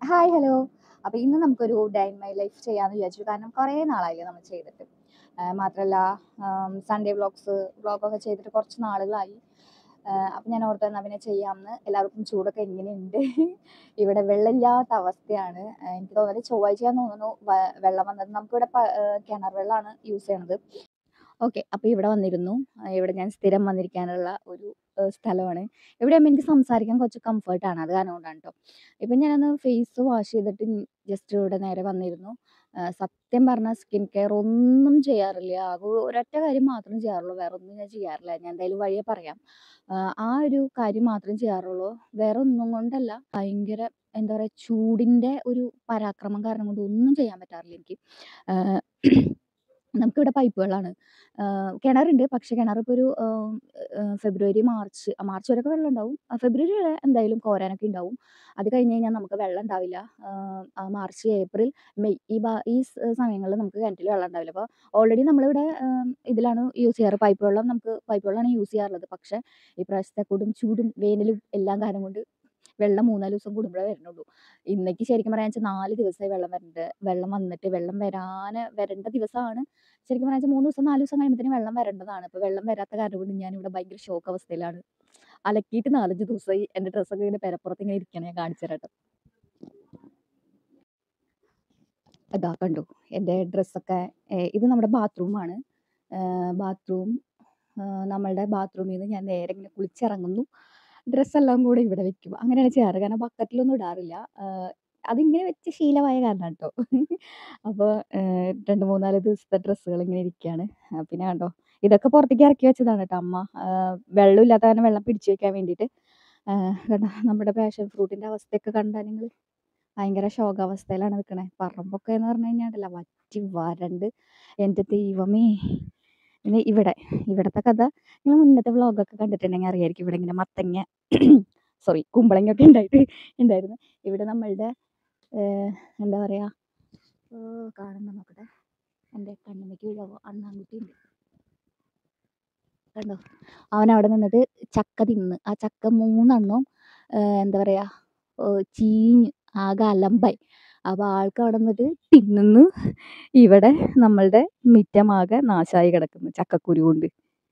Hi hello അപ്പോൾ ഇന്ന് നമുക്കൊരു ഡേ ഇൻ മൈ ലൈഫ് ചെയ്യാമെന്ന് വിചാരിച്ചു കാരണം കുറേ നാളായില്ലേ നമ്മൾ ചെയ്തിട്ട് മാത്രമല്ല സൺഡേ വ്ളോഗ്സ് വ്ളോഗൊക്കെ ചെയ്തിട്ട് കുറച്ച് നാളുകളായി അപ്പം ഞാൻ ഓർത്ത് എന്നാൽ പിന്നെ ചെയ്യാമെന്ന് എല്ലാവർക്കും ചൂടൊക്കെ എങ്ങനെയുണ്ട് ഇവിടെ വെള്ളമില്ലാത്ത അവസ്ഥയാണ് ആ, എനിക്ക് തോന്നുന്നത് ചൊവ്വാഴ്ചയാന്ന് തോന്നുന്നു വ- വെള്ളം വന്നത് നമുക്കിവിടെ പ- ആ, കിണർ വെള്ളമാണ് യൂസ് ചെയ്യണത് ഓക്കെ അപ്പോൾ ഇവിടെ വന്നിരുന്നു ആ, ഇവിടെ ഞാൻ സ്ഥിരം വന്നിരിക്കാനുള്ള ഒരു ആ, സ്ഥലമാണ് ഇവിടെ ആകുമ്പോൾ എനിക്ക് സംസാരിക്കാൻ കുറച്ച് കംഫർട്ടാണ് അത് കാരണം കൊണ്ടാണ് കേട്ടോ ഇപ്പം ഞാനൊന്ന് ഫേസ് വാഷ് ചെയ്തിട്ട് ജസ്റ്റ് ഇവിടെ നേരെ വന്നിരുന്നു ആ, സത്യം പറഞ്ഞാൽ സ്കിൻ കെയർ ഒന്നും ചെയ്യാറില്ല ആകെ ഒരൊറ്റ കാര്യം മാത്രം ചെയ്യാറുള്ളൂ വേറെ ഒന്നും ഞാൻ ചെയ്യാറില്ല ഞാൻ എന്തായാലും വഴിയെ പറയാം ആ, ആ ഒരു കാര്യം മാത്രം ചെയ്യാറുള്ളൂ വേറെ ഒന്നും കൊണ്ടല്ല ഭയങ്കര എന്താ പറയുക ചൂടിൻ്റെ ഒരു പരാക്രമം കാരണം കൊണ്ട് ഒന്നും ചെയ്യാൻ പറ്റാറില്ല എനിക്ക് ആ, നമുക്കിവിടെ പൈപ്പ് വെള്ളമാണ് കിണറുണ്ട് പക്ഷേ കിണർ ഇപ്പോൾ ഒരു ആ, ആ, ഫെബ്രുവരി മാർച്ച് ആ, മാർച്ച് വരെയൊക്കെ വെള്ളം ഉണ്ടാവും ആ, ഫെബ്രുവരി വരെ എന്തായാലും കോരാനൊക്കെ ഉണ്ടാവും അത് കഴിഞ്ഞ് കഴിഞ്ഞാൽ നമുക്ക് വെള്ളം ഉണ്ടാവില്ല ആ, ആ, മാർച്ച് ഏപ്രിൽ മെയ് ഈ ബാ ഈ സമയങ്ങളിൽ നമുക്ക് കിണറ്റിൽ വെള്ളം ഉണ്ടാവില്ല അപ്പോൾ ഓൾറെഡി നമ്മളിവിടെ ആ, ഇതിലാണ് യൂസ് ചെയ്യാറ് പൈപ്പ് വെള്ളം നമുക്ക് പൈപ്പ് വെള്ളമാണ് യൂസ് ചെയ്യാറുള്ളത് പക്ഷേ ഈ പ്രാവശ്യത്തെ കൊടും ചൂടും വേനലും എല്ലാം കാരണം കൊണ്ട് വെള്ളം മൂന്നാല് ദിവസം കൂടുമ്പോഴേ വരുന്നുള്ളൂ ഇന്നേക്ക് ശരിക്കും പറയാന്ന് വെച്ചാൽ നാല് ദിവസമായി വെള്ളം വരണ്ട് വെള്ളം വന്നിട്ട് വെള്ളം വരാൻ വരേണ്ട ദിവസമാണ് ശരിക്കും പറയാന്ന് വെച്ചാൽ മൂന്ന് ദിവസം നാല് ദിവസം കഴിയുമ്പോഴത്തേനും വെള്ളം വരേണ്ടതാണ് അപ്പോൾ വെള്ളം വരാത്ത കാരണം കൊണ്ട് ഞാനിവിടെ ഭയങ്കര ഷോക്ക് അവസ്ഥയിലാണ് അലക്കിയിട്ട് നാലഞ്ച് ദിവസമായി എൻ്റെ ഡ്രസ്സൊക്കെ ഇങ്ങനെ പെരപ്പുറത്ത് ഇങ്ങനെ ഇരിക്കണം ഞാൻ കാണിച്ചു തരാം ട്ടോ. ഇതാ കണ്ടു എൻ്റെ ഡ്രസ്സൊക്കെ ഇത് നമ്മുടെ ബാത്റൂമാണ് ബാത്റൂം നമ്മളുടെ ബാത്റൂമിൽ നിന്ന് ഞാൻ നേരെ ഇങ്ങനെ കുളിച്ചിറങ്ങുന്നു ഡ്രസ്സെല്ലാം കൂടെ ഇവിടെ വെക്കും അങ്ങനെയാണ് ചെയ്യാറ് കാരണം ബക്കറ്റിലൊന്നും ഇടാറില്ല ആ, അതിങ്ങനെ വെച്ച് ശീലമായ കാരണം കേട്ടോ അപ്പോൾ രണ്ട് മൂന്നാല് ദിവസത്തെ ഡ്രസ്സുകൾ ഇങ്ങനെ ഇരിക്കുകയാണ് ആ, പിന്നെ കണ്ടോ ഇതൊക്കെ പുറത്തേക്ക് ഇറക്കി വെച്ചതാണ് കേട്ടോ അമ്മ ആ, വെള്ളമില്ലാത്ത കാരണം വെള്ളം പിടിച്ചു വെക്കാൻ വേണ്ടിയിട്ട് ആ, കണ്ടോ നമ്മുടെ പാഷൻ ഫ്രൂട്ടിൻ്റെ അവസ്ഥയൊക്കെ കണ്ടാൽ നിങ്ങൾ ഭയങ്കര ശോകാവസ്ഥയിലാണ് നിൽക്കണേ പറമ്പൊക്കെ എന്ന് പറഞ്ഞു കഴിഞ്ഞാൽ ഉണ്ടല്ലോ വറ്റി വരണ്ട് എൻ്റെ ദൈവമേ പിന്നെ ഇവിടെ ഇവിടുത്തെ കഥ നിങ്ങൾ മുന്നത്തെ വ്ളോഗൊക്കെ കണ്ടിട്ടുണ്ടെങ്കിൽ അറിയായിരിക്കും ഇവിടെ ഇങ്ങനെ മത്തങ്ങ സോറി കുമ്പളങ്ങയൊക്കെ ഉണ്ടായിട്ട് ഉണ്ടായിരുന്നു ഇവിടെ നമ്മളുടെ ഏഹ്, എന്താ പറയുക കാണുന്ന നോക്കട്ടെ എൻ്റെ കണ്ണിലേക്ക് വീഴാവോ അണ്ണാൻകുട്ടി ഉണ്ട് കണ്ടോ അവൻ അവിടെ നിന്നിട്ട് ചക്ക തിന്ന് ആ ചക്ക മൂന്നെണ്ണവും ഏഹ്, എന്താ പറയുക ചീഞ്ഞ് ആകെ അലമ്പായി അപ്പോൾ ആൾക്ക് അവിടെ നിന്നിട്ട് തിന്നുന്നു ഇവിടെ നമ്മളുടെ മിറ്റമാകെ നാശമായി കിടക്കുന്നു ചക്കക്കുരു കൊണ്ട്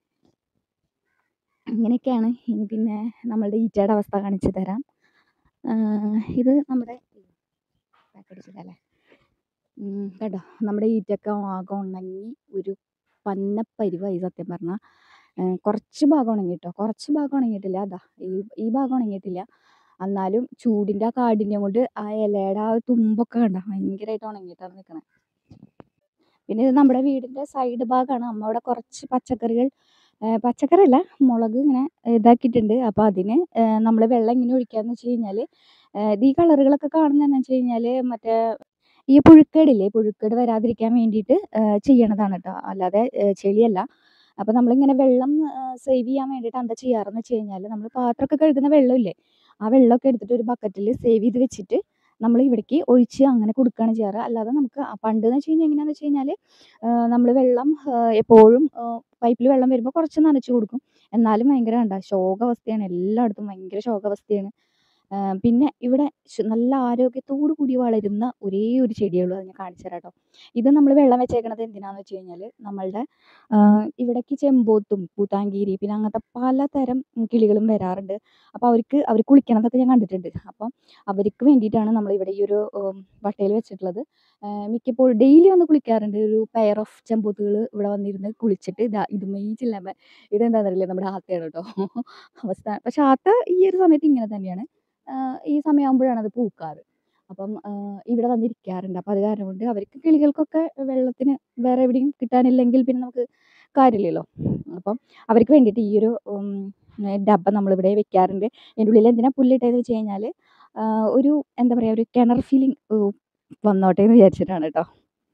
ഇങ്ങനെയൊക്കെയാണ് ഇനി പിന്നെ നമ്മളുടെ ഈറ്റയുടെ അവസ്ഥ കാണിച്ചു തരാം ആഹ് ഇത് നമ്മുടെ പാക്കടിച്ചതല്ലേ കേട്ടോ നമ്മുടെ ഈറ്റൊക്കെ ആകെ ഉണങ്ങി ഒരു പന്നപ്പരിവായി സത്യം പറഞ്ഞാൽ കുറച്ച് ഭാഗം ഉണങ്ങി കേട്ടോ കുറച്ച് ഭാഗം ഉണങ്ങിയിട്ടില്ല അതാ ഈ ഈ ഭാഗം ഉണങ്ങിയിട്ടില്ല എന്നാലും ചൂടിൻ്റെ ആ കാഠിന്യം കൊണ്ട് ആ ഇലയുടെ ആ തുമ്പൊക്കെ കണ്ട ഭയങ്കരമായിട്ട് ഉണങ്ങിയിട്ടാണ് നിൽക്കണേ പിന്നെ ഇത് നമ്മുടെ വീടിൻ്റെ സൈഡ് ഭാഗമാണ് അമ്മ അവിടെ കുറച്ച് പച്ചക്കറികൾ ഏഹ് പച്ചക്കറി അല്ല മുളക് ഇങ്ങനെ ഇതാക്കിയിട്ടുണ്ട് അപ്പോൾ അതിന് നമ്മൾ വെള്ളം ഇങ്ങനെ ഒഴിക്കാന്ന് വെച്ച് കഴിഞ്ഞാൽ ഇത് ഈ കളറുകളൊക്കെ കാണുന്നതെന്ന് വെച്ച് കഴിഞ്ഞാൽ മറ്റേ ഈ പുഴുക്കേടില്ലേ പുഴുക്കേട് വരാതിരിക്കാൻ വേണ്ടിയിട്ട് ഏഹ് ചെയ്യണതാണ് കേട്ടോ അല്ലാതെ ഏഹ് ചെളിയല്ല അപ്പോൾ നമ്മളിങ്ങനെ വെള്ളം സേവ് ചെയ്യാൻ വേണ്ടിയിട്ട് എന്താ ചെയ്യാറെന്ന് വെച്ച് കഴിഞ്ഞാൽ നമ്മൾ പാത്രമൊക്കെ കഴുകുന്ന വെള്ളമില്ലേ ആ വെള്ളമൊക്കെ എടുത്തിട്ട് ഒരു ബക്കറ്റിൽ സേവ് ചെയ്ത് വെച്ചിട്ട് നമ്മൾ ഇവിടേക്ക് ഒഴിച്ച് അങ്ങനെ കൊടുക്കുകയാണ് ചെയ്യാറ് അല്ലാതെ നമുക്ക് ആ പണ്ടെന്ന് വെച്ച് കഴിഞ്ഞാൽ എങ്ങനെയാണെന്ന് വെച്ച് കഴിഞ്ഞാൽ നമ്മൾ വെള്ളം ഏഹ് എപ്പോഴും പൈപ്പിൽ വെള്ളം വരുമ്പോൾ കുറച്ച് നനച്ച് കൊടുക്കും എന്നാലും ഭയങ്കര കണ്ട ശോകാവസ്ഥയാണ് എല്ലായിടത്തും ഭയങ്കര ശോകാവസ്ഥയാണ് ആഹ് പിന്നെ ഇവിടെ ശ് നല്ല ആരോഗ്യത്തോടു കൂടി വളരുന്ന ഒരേ ഒരു ചെടിയേ ഉള്ളൂ അത് ഞാൻ കാണിച്ചു തരാം കേട്ടോ ഇത് നമ്മൾ വെള്ളം വെച്ചേക്കണത് എന്തിനാന്ന് വെച്ച് കഴിഞ്ഞാൽ നമ്മളുടെ ആഹ് ഇവിടേക്ക് ചെമ്പോത്തും പൂത്താങ്കീരി പിന്നെ അങ്ങനത്തെ പലതരം കിളികളും വരാറുണ്ട് അപ്പോൾ അവർക്ക് അവർ കുളിക്കണതൊക്കെ ഞാൻ കണ്ടിട്ടുണ്ട് അപ്പം അവർക്ക് വേണ്ടിയിട്ടാണ് നമ്മൾ ഇവിടെ ഈ ഒരു വട്ടയിൽ വെച്ചിട്ടുള്ളത് ആഹ് മിക്കപ്പോഴും ഡെയിലി വന്ന് കുളിക്കാറുണ്ട് ഒരു പെയർ ഓഫ് ചെമ്പൂത്തുകൾ ഇവിടെ വന്നിരുന്ന് കുളിച്ചിട്ട് ഇതാ ഇത് മെയ്ച്ചില്ല ഇതെന്താണെന്നറിയില്ല നമ്മുടെ ആത്തയാണ് കേട്ടോ അവസ്ഥ പക്ഷെ ആത്ത ഈ ഒരു സമയത്ത് ഇങ്ങനെ തന്നെയാണ് ആഹ് ഈ സമയമാകുമ്പോഴാണ് അത് പൂക്കാറ് അപ്പം ആഹ് ഇവിടെ വന്നിരിക്കാറുണ്ട് അപ്പോൾ അത് കാരണം കൊണ്ട് അവർക്ക് കിളികൾക്കൊക്കെ വെള്ളത്തിന് വേറെ എവിടെയും കിട്ടാനില്ലെങ്കിൽ പിന്നെ നമുക്ക് കാര്യമില്ലല്ലോ അപ്പം അവർക്ക് വേണ്ടിയിട്ട് ഈ ഒരു ഉം, ഏ, ഡബ്ബ നമ്മളിവിടെ വെക്കാറുണ്ട് അതിൻ്റെ ഉള്ളിൽ എന്തിനാ പുല്ലിട്ടതെന്ന് വെച്ച് കഴിഞ്ഞാൽ ഒരു എന്താ പറയുക ഒരു കിണർ ഫീലിംഗ് വന്നോട്ടെ എന്ന് വിചാരിച്ചിട്ടാണ് കേട്ടോ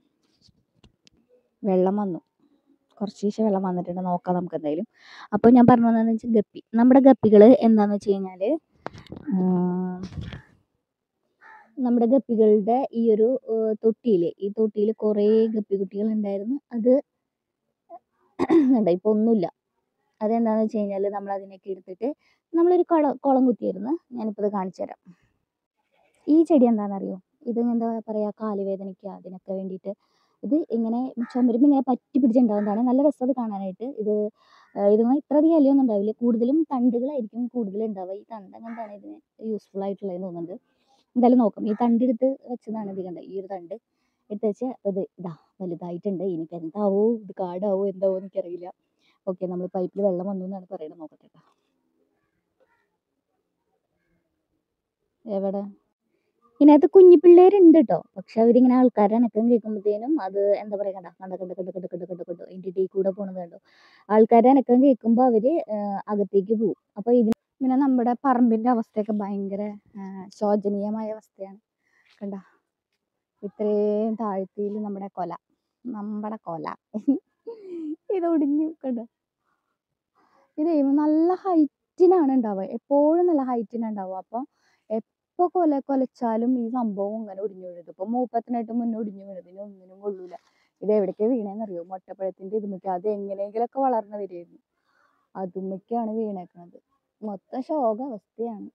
വെള്ളം വന്നു കുറച്ച് ശേഷം വെള്ളം വന്നിട്ടുണ്ട് നോക്കാം നമുക്ക് എന്തായാലും അപ്പോൾ ഞാൻ പറഞ്ഞു വന്നതെന്ന് വെച്ചാൽ ഗപ്പി നമ്മുടെ ഗപ്പികൾ എന്താണെന്ന് വെച്ച് കഴിഞ്ഞാൽ നമ്മുടെ ഗപ്പികളുടെ ഈ ഒരു തൊട്ടിയിൽ ഈ തൊട്ടിയിൽ കുറേ ഗപ്പി കുട്ടികൾ ഉണ്ടായിരുന്നു അത് കണ്ടോ ഇപ്പോൾ ഒന്നുമില്ല അതെന്താണെന്ന് വെച്ച് കഴിഞ്ഞാൽ നമ്മൾ അതിനൊക്കെ എടുത്തിട്ട് നമ്മളൊരു കുളം കുളം കുത്തിയിരുന്നു ഞാനിപ്പോൾ ഇത് കാണിച്ചു തരാം ഈ ചെടി എന്താണെന്നറിയോ ഇത് എന്താ പറയുക കാലുവേദനയ്ക്ക് അതിനൊക്കെ വേണ്ടിയിട്ട് ഇത് ഇങ്ങനെ ചുമരുമ്പോൾ ഇങ്ങനെ പറ്റി പിടിച്ചുണ്ടാവുന്നതാണ് നല്ല രസം അത് കാണാനായിട്ട് ഇത് ഇതിന് ഇത്രയധികം ഇലയൊന്നും ഉണ്ടാവില്ല കൂടുതലും തണ്ടുകളായിരിക്കും കൂടുതൽ ഉണ്ടാവുക ഈ തണ്ട് അങ്ങനത്താണ് ഇതിന് യൂസ്ഫുൾ ആയിട്ടുള്ളതെന്ന് തോന്നുന്നുണ്ട് എന്തായാലും നോക്കാം ഈ തണ്ടെടുത്ത് വെച്ചതാണ് ഇത് കണ്ടത് ഈ ഒരു തണ്ട് എടുത്ത് വെച്ച് ഇത് ഇതാ വലുതായിട്ടുണ്ട് ഇനിയിപ്പോൾ എന്താവോ ഇത് കാടാവോ എന്താവോ എനിക്കറിയില്ല ഓക്കെ നമ്മൾ പൈപ്പിൽ വെള്ളം വന്നു എന്നാണ് പറയുന്നത് നോക്കട്ടെ കേട്ടോ എവിടെ ഇതിനകത്ത് കുഞ്ഞു പിള്ളേരുണ്ട് കേട്ടോ പക്ഷെ അവരിങ്ങനെ ആൾക്കാരുടെ അനക്കം കേൾക്കുമ്പോഴത്തേനും അത് എന്താ പറയുക കണ്ട കണ്ട കണ്ട കണ്ട കണ്ട കണ്ട കണ്ട കണ്ടോ അതിൻ്റെ ഇടയിൽ കൂടെ പോണത് കണ്ടോ ആൾക്കാരുടെ അനക്കം കേൾക്കുമ്പോൾ അവർ അകത്തേക്ക് പോകും അപ്പോൾ ഇതിന് പിന്നെ നമ്മുടെ പറമ്പിൻ്റെ അവസ്ഥയൊക്കെ ഭയങ്കര ആ, ശോചനീയമായ അവസ്ഥയാണ് കണ്ട ഇത്രയും താഴ്ത്തിയിൽ നമ്മുടെ കൊല നമ്മുടെ കൊല ഇത് ഒടിഞ്ഞു കണ്ടോ ഇത് നല്ല ഹൈറ്റിനാണ് ഉണ്ടാവുക എപ്പോഴും നല്ല ഹൈറ്റിനാണ് ഉണ്ടാവുക അപ്പോൾ എപ്പോൾ കൊല കൊലച്ചാലും ഈ സംഭവം ഇങ്ങനെ ഒടിഞ്ഞു വീഴും ഇപ്പോൾ മൂപ്പത്തിനായിട്ട് മുന്നേ ഒടിഞ്ഞു വീണത് ഇനി ഒന്നിനും കൊള്ളൂല ഇത് എവിടേക്കാണ് വീണേന്നറിയോ മുട്ടപ്പഴത്തിൻ്റെ ഇതുമ്മക്ക് അത് എങ്ങനെയെങ്കിലൊക്കെ വളർന്നു വരുമായിരുന്നു അതുമ്മക്കാണ് വീണേക്കണത് മൊത്തം ശോക അവസ്ഥയാണ്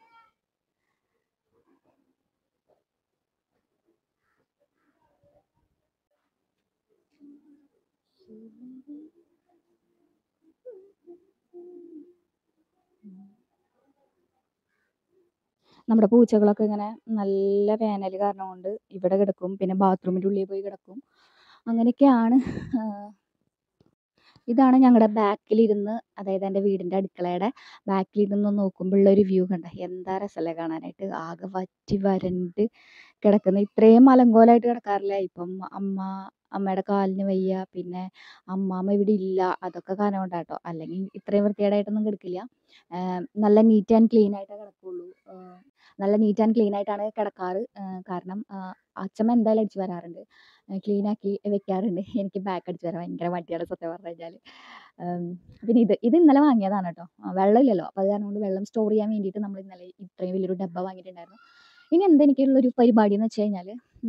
നമ്മുടെ പൂച്ചകളൊക്കെ ഇങ്ങനെ നല്ല വേനൽ കാരണം കൊണ്ട് ഇവിടെ കിടക്കും പിന്നെ ബാത്റൂമിൻ്റെ ഉള്ളിൽ പോയി കിടക്കും അങ്ങനെയൊക്കെയാണ് ആ, ഇതാണ് ഞങ്ങളുടെ ബാക്കിലിരുന്ന് അതായത് എൻ്റെ വീടിൻ്റെ അടുക്കളയുടെ ബാക്കിലിരുന്ന് നോക്കുമ്പോഴുള്ള ഒരു വ്യൂ കണ്ട എന്താ രസമല്ലേ കാണാനായിട്ട് ആകെ വറ്റി വരണ്ട് കിടക്കുന്ന ഇത്രയും മലങ്കോലായിട്ട് കിടക്കാറില്ല ഇപ്പം അമ്മ അമ്മയുടെ കാലിന് വയ്യ പിന്നെ അമ്മാമ്മ ഇവിടെ ഇല്ല അതൊക്കെ കാരണം കൊണ്ടാട്ടോ അല്ലെങ്കിൽ ഇത്രയും വൃത്തികേടായിട്ടൊന്നും കിടക്കില്ല ആം, നല്ല നീറ്റ് ആൻഡ് ക്ലീൻ ആയിട്ടേ കിടക്കുള്ളൂ ആ, നല്ല നീറ്റ് ആൻഡ് ക്ലീൻ ആയിട്ടാണ് കിടക്കാറ് ആ, കാരണം ആ, അച്ഛമ്മ എന്തായാലും അടിച്ചു വരാറുണ്ട് ക്ലീൻ ആക്കി വെക്കാറുണ്ട് എനിക്ക് ബാക്ക് അടിച്ചു വരാൻ ഭയങ്കര മടിയാണ് സത്യം പറഞ്ഞു കഴിഞ്ഞാൽ പിന്നെ ഇത് ഇത് ഇന്നലെ വാങ്ങിയതാണ് കേട്ടോ വെള്ളമില്ലല്ലോ അപ്പോൾ അത് കാരണം കൊണ്ട് വെള്ളം സ്റ്റോർ ചെയ്യാൻ വേണ്ടിയിട്ട് നമ്മൾ ഇന്നലെ ഇത്രയും വലിയൊരു ഡബ്ബ വാങ്ങിയിട്ടുണ്ടായിരുന്നു ഇനി എന്താ എനിക്കുള്ളൊരു പരിപാടി എന്ന് വെച്ച് കഴിഞ്ഞാൽ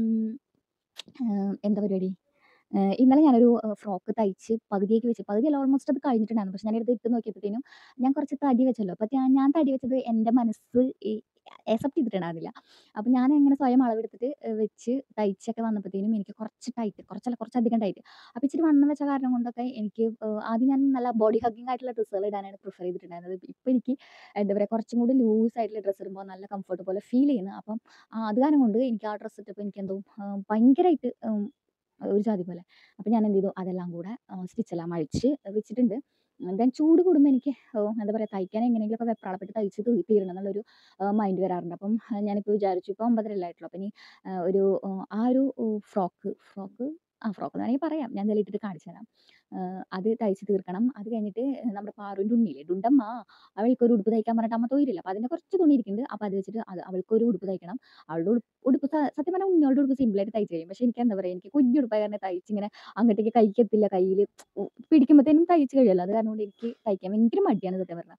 എന്താ പരിപാടി ഏഹ് ഇന്നലെ ഞാനൊരു ഫ്രോക്ക് തയ്ച്ച് പകുതിയൊക്കെ വെച്ച് പകുതിയല്ല ഓൾമോസ്റ്റ് അത് കഴിഞ്ഞിട്ടുണ്ടായിരുന്നു പക്ഷെ ഞാനെടുത്ത് ഇട്ട് നോക്കിയപ്പോഴത്തേനും ഞാൻ കുറച്ച് തടി വെച്ചല്ലോ അപ്പോൾ ഞാൻ ഞാൻ തടി വെച്ചത് എൻ്റെ മനസ്സ് ഈ അക്സെപ്റ്റ് ചെയ്തിട്ടുണ്ടായിരുന്നില്ല അപ്പോൾ ഞാൻ അങ്ങനെ സ്വയം അളവെടുത്തിട്ട് ഏഹ് വെച്ച് തയ്ച്ചൊക്കെ വന്നപ്പോഴത്തേനും എനിക്ക് കുറച്ച് ടൈറ്റ് കുറച്ചല്ല കുറച്ചധികം ടൈറ്റ് അപ്പോൾ ഇച്ചിരി വണ്ണം വെച്ച കാരണം കൊണ്ടൊക്കെ എനിക്ക് ഏഹ് ആദ്യം ഞാൻ നല്ല ബോഡി ഹഗ്ഗിങ് ആയിട്ടുള്ള ഡ്രസ്സുകൾ ഇടാനാണ് പ്രിഫർ ചെയ്തിട്ടുണ്ടായിരുന്നത് ഇപ്പോൾ എനിക്ക് എന്താ പറയുക കുറച്ചും കൂടി ലൂസ് ആയിട്ടുള്ള ഡ്രസ്സ് ഇടുമ്പോൾ നല്ല കംഫർട്ട് പോലെ ഫീൽ ചെയ്യുന്നു അപ്പം ആ അത് കാരണം കൊണ്ട് എനിക്ക് ആ ഡ്രസ്സ് ഇട്ടപ്പോൾ എനിക്ക് എന്തോ ഭയങ്കരമായിട്ട് ഒരു ജാതി പോലെ അപ്പോൾ ഞാൻ എന്ത് ചെയ്തു അതെല്ലാം കൂടെ സ്റ്റിച്ചെല്ലാം അഴിച്ച് വെച്ചിട്ടുണ്ട് ദെൻ ചൂട് കൂടുമ്പോൾ എനിക്ക് ഓ, എന്താ പറയുക തയ്ക്കാൻ എങ്ങനെയെങ്കിലുമൊക്കെ വെപ്രാളപ്പെട്ട് തയ്ച്ച് തീ- തീരണം എന്നുള്ളൊരു മൈൻഡ് വരാറുണ്ട് അപ്പം ആ, ഞാനിപ്പോൾ വിചാരിച്ചു ഇപ്പോൾ ഒമ്പതരല്ലേ ആയിട്ടുള്ളൂ അപ്പം ഇനി ആ, ഒരു ആ, ആ ഒരു ഫ്രോക്ക് ഫ്രോക്ക് ആ ഫ്രോക്ക് എന്ന് വേണമെങ്കിൽ പറയാം ഞാൻ എന്തായാലും ഇട്ടിട്ട് കാണിച്ചു തരാം ആ, അത് തയ്ച്ച് തീർക്കണം അത് കഴിഞ്ഞിട്ട് നമ്മുടെ പാറുവിൻ്റെ ഉണ്ണിയില്ലേ ഡുണ്ടമ്മ അവൾക്കൊരു ഉടുപ്പ് തയ്ക്കാൻ പറഞ്ഞിട്ട് അമ്മ തൊഴിലില്ല അപ്പോൾ അതിൻ്റെ കുറച്ച് തുണി ഇരിക്കുന്നുണ്ട് അപ്പോൾ അത് വെച്ചിട്ട് അത് അവൾക്കൊരു ഉടുപ്പ് തയ്ക്കണം അവളുടെ ഉടുപ്പ് ഉടുപ്പ് സ- സത്യം പറഞ്ഞാൽ ഉണ്ണിയോളുടെ ഉടുപ്പ് സിമ്പിളായിട്ട് തയ്ച്ച് കഴിയും പക്ഷേ എനിക്ക് എന്താ പറയുക എനിക്ക് കുഞ്ഞുടുപ്പായ കാരണം തയ്ച്ചിങ്ങനെ അങ്ങോട്ടേക്ക് കൈക്കെത്തില്ല കയ്യിൽ പിടിക്കുമ്പോഴത്തേനും തയ്ച്ച് കഴിയുമല്ലോ അത് കാരണം കൊണ്ട് എനിക്ക് തയ്ക്കാൻ ഭയങ്കര മടിയാണ് സത്യം പറഞ്ഞാൽ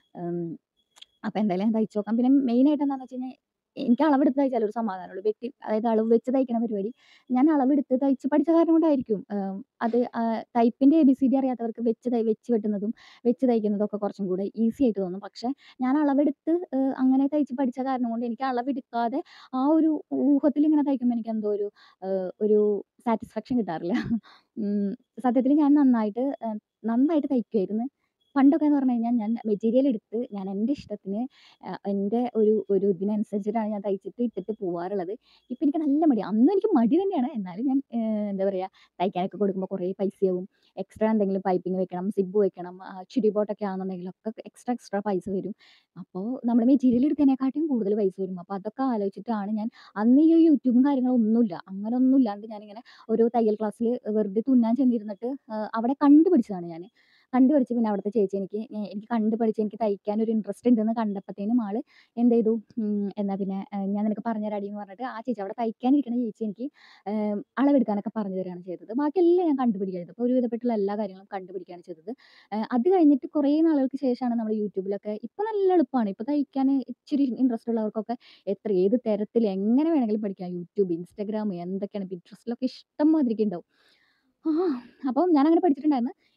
അപ്പോൾ എന്തായാലും ഞാൻ തയ്ച്ച് നോക്കാം പിന്നെ മെയിനായിട്ട് എന്താണെന്ന് വെച്ച് കഴിഞ്ഞാൽ എനിക്ക് അളവെടുത്ത് തയ്ച്ചാൽ ഒരു സമാധാനമുള്ളൂ വെട്ടി അതായത് അളവ് വെച്ച് തയ്ക്കണ പരിപാടി ഞാൻ അളവെടുത്ത് തയ്ച്ച് പഠിച്ച കാരണം കൊണ്ടായിരിക്കും ഉം, അത് ടൈപ്പിൻ്റെ എ ബി സി ഡി അറിയാത്തവർക്ക് വെച്ച് തൈ വെച്ച് വെട്ടുന്നതും വെച്ച് തയ്ക്കുന്നതും ഒക്കെ കുറച്ചും കൂടെ ഈസി ആയിട്ട് തോന്നും പക്ഷേ ഞാൻ അളവെടുത്ത് ഏഹ്, അങ്ങനെ തയ്ച്ച് പഠിച്ച കാരണം കൊണ്ട് എനിക്ക് അളവെടുക്കാതെ ആ ഒരു ഊഹത്തിൽ ഇങ്ങനെ തയ്ക്കുമ്പോൾ എനിക്ക് എന്തോ ഒരു ഏഹ്, ഒരു സാറ്റിസ്ഫാക്ഷൻ കിട്ടാറില്ല സത്യത്തിൽ ഞാൻ നന്നായിട്ട് ഏഹ്, നന്നായിട്ട് തയ്ക്കുമായിരുന്നു പണ്ടൊക്കെ എന്ന് പറഞ്ഞു കഴിഞ്ഞാൽ ഞാൻ മെറ്റീരിയൽ എടുത്ത് ഞാൻ എൻ്റെ ഇഷ്ടത്തിന് ആഹ്, എൻ്റെ ഒരു ഒരു ഇതിനനുസരിച്ചിട്ടാണ് ഞാൻ തയ്ച്ചിട്ട് ഇട്ടിട്ട് പോവാറുള്ളത് ഇപ്പം എനിക്ക് നല്ല മടി അന്നും എനിക്ക് മടി തന്നെയാണ് എന്നാലും ഞാൻ ഏഹ്, എന്താ പറയുക തയ്ക്കാനൊക്കെ കൊടുക്കുമ്പോൾ കുറേ പൈസയാവും എക്സ്ട്രാ എന്തെങ്കിലും പൈപ്പിംഗ് വെക്കണം സിബ് വെക്കണം ചുരി ബോട്ടൊക്കെ ആണെന്നുണ്ടെങ്കിലൊക്കെ എക്സ്ട്രാ എക്സ്ട്രാ പൈസ വരും അപ്പോൾ നമ്മൾ മെറ്റീരിയൽ എടുത്തതിനെക്കാട്ടിയും കൂടുതൽ പൈസ വരും അപ്പോൾ അതൊക്കെ ആലോചിച്ചിട്ടാണ് ഞാൻ അന്ന് ഈ യൂട്യൂബും കാര്യങ്ങളും ഒന്നുമില്ല അങ്ങനെ ഒന്നും ഇല്ലാണ്ട് ഞാനിങ്ങനെ ഒരു തയ്യൽ ക്ലാസ്സിൽ വെറുതെ തുന്നാൻ ചെന്നിരുന്നിട്ട് ആഹ്, അവിടെ കണ്ടുപിടിച്ചതാണ് ഞാൻ കണ്ടുപിടിച്ച് പിന്നെ അവിടുത്തെ ചേച്ചി എനിക്ക് എ- എനിക്ക് കണ്ടുപഠിച്ച് എനിക്ക് തയ്ക്കാൻ ഒരു ഇൻട്രസ്റ്റ് ഉണ്ടെന്ന് കണ്ടപ്പോഴത്തേനും ആള് എന്ത് ചെയ്തു ഉം, എന്നാ പിന്നെ ഏഹ്, ഞാൻ നിനക്ക് പറഞ്ഞുതരാടി എന്ന് പറഞ്ഞിട്ട് ആ ചേച്ചി അവിടെ തയ്ക്കാനിരിക്കുന്ന ചേച്ചി എനിക്ക് ഏഹ്, അളവെടുക്കാനൊക്കെ പറഞ്ഞു തരികയാണ് ചെയ്തത് ബാക്കിയെല്ലാം ഞാൻ കണ്ടുപിടിക്കുകയാണ് ചെയ്തത് അപ്പോൾ ഒരുവിധപ്പെട്ടുള്ള എല്ലാ കാര്യങ്ങളും കണ്ടുപിടിക്കുകയാണ് ചെയ്തത് ഏഹ്, അത് കഴിഞ്ഞിട്ട് കുറേ നാളുകൾക്ക് ശേഷമാണ് നമ്മൾ യൂട്യൂബിലൊക്കെ ഇപ്പോൾ നല്ല എളുപ്പമാണ് ഇപ്പോൾ തയ്ക്കാൻ ഇച്ചിരി ഇൻട്രസ്റ്റ് ഉള്ളവർക്കൊക്കെ എത്ര ഏത് തരത്തിൽ എങ്ങനെ വേണമെങ്കിലും പഠിക്കാം യൂട്യൂബ് ഇൻസ്റ്റാഗ്രാം എന്തൊക്കെയാണ് പിൻട്രസ്റ്റിലൊക്കെ ഇഷ്ടം മാതിരിക്ക് ഉണ്ടാവും ആ അപ്പം ഞാനങ്ങനെ പഠിച്ചിട്ടുണ്ടായിരുന്നു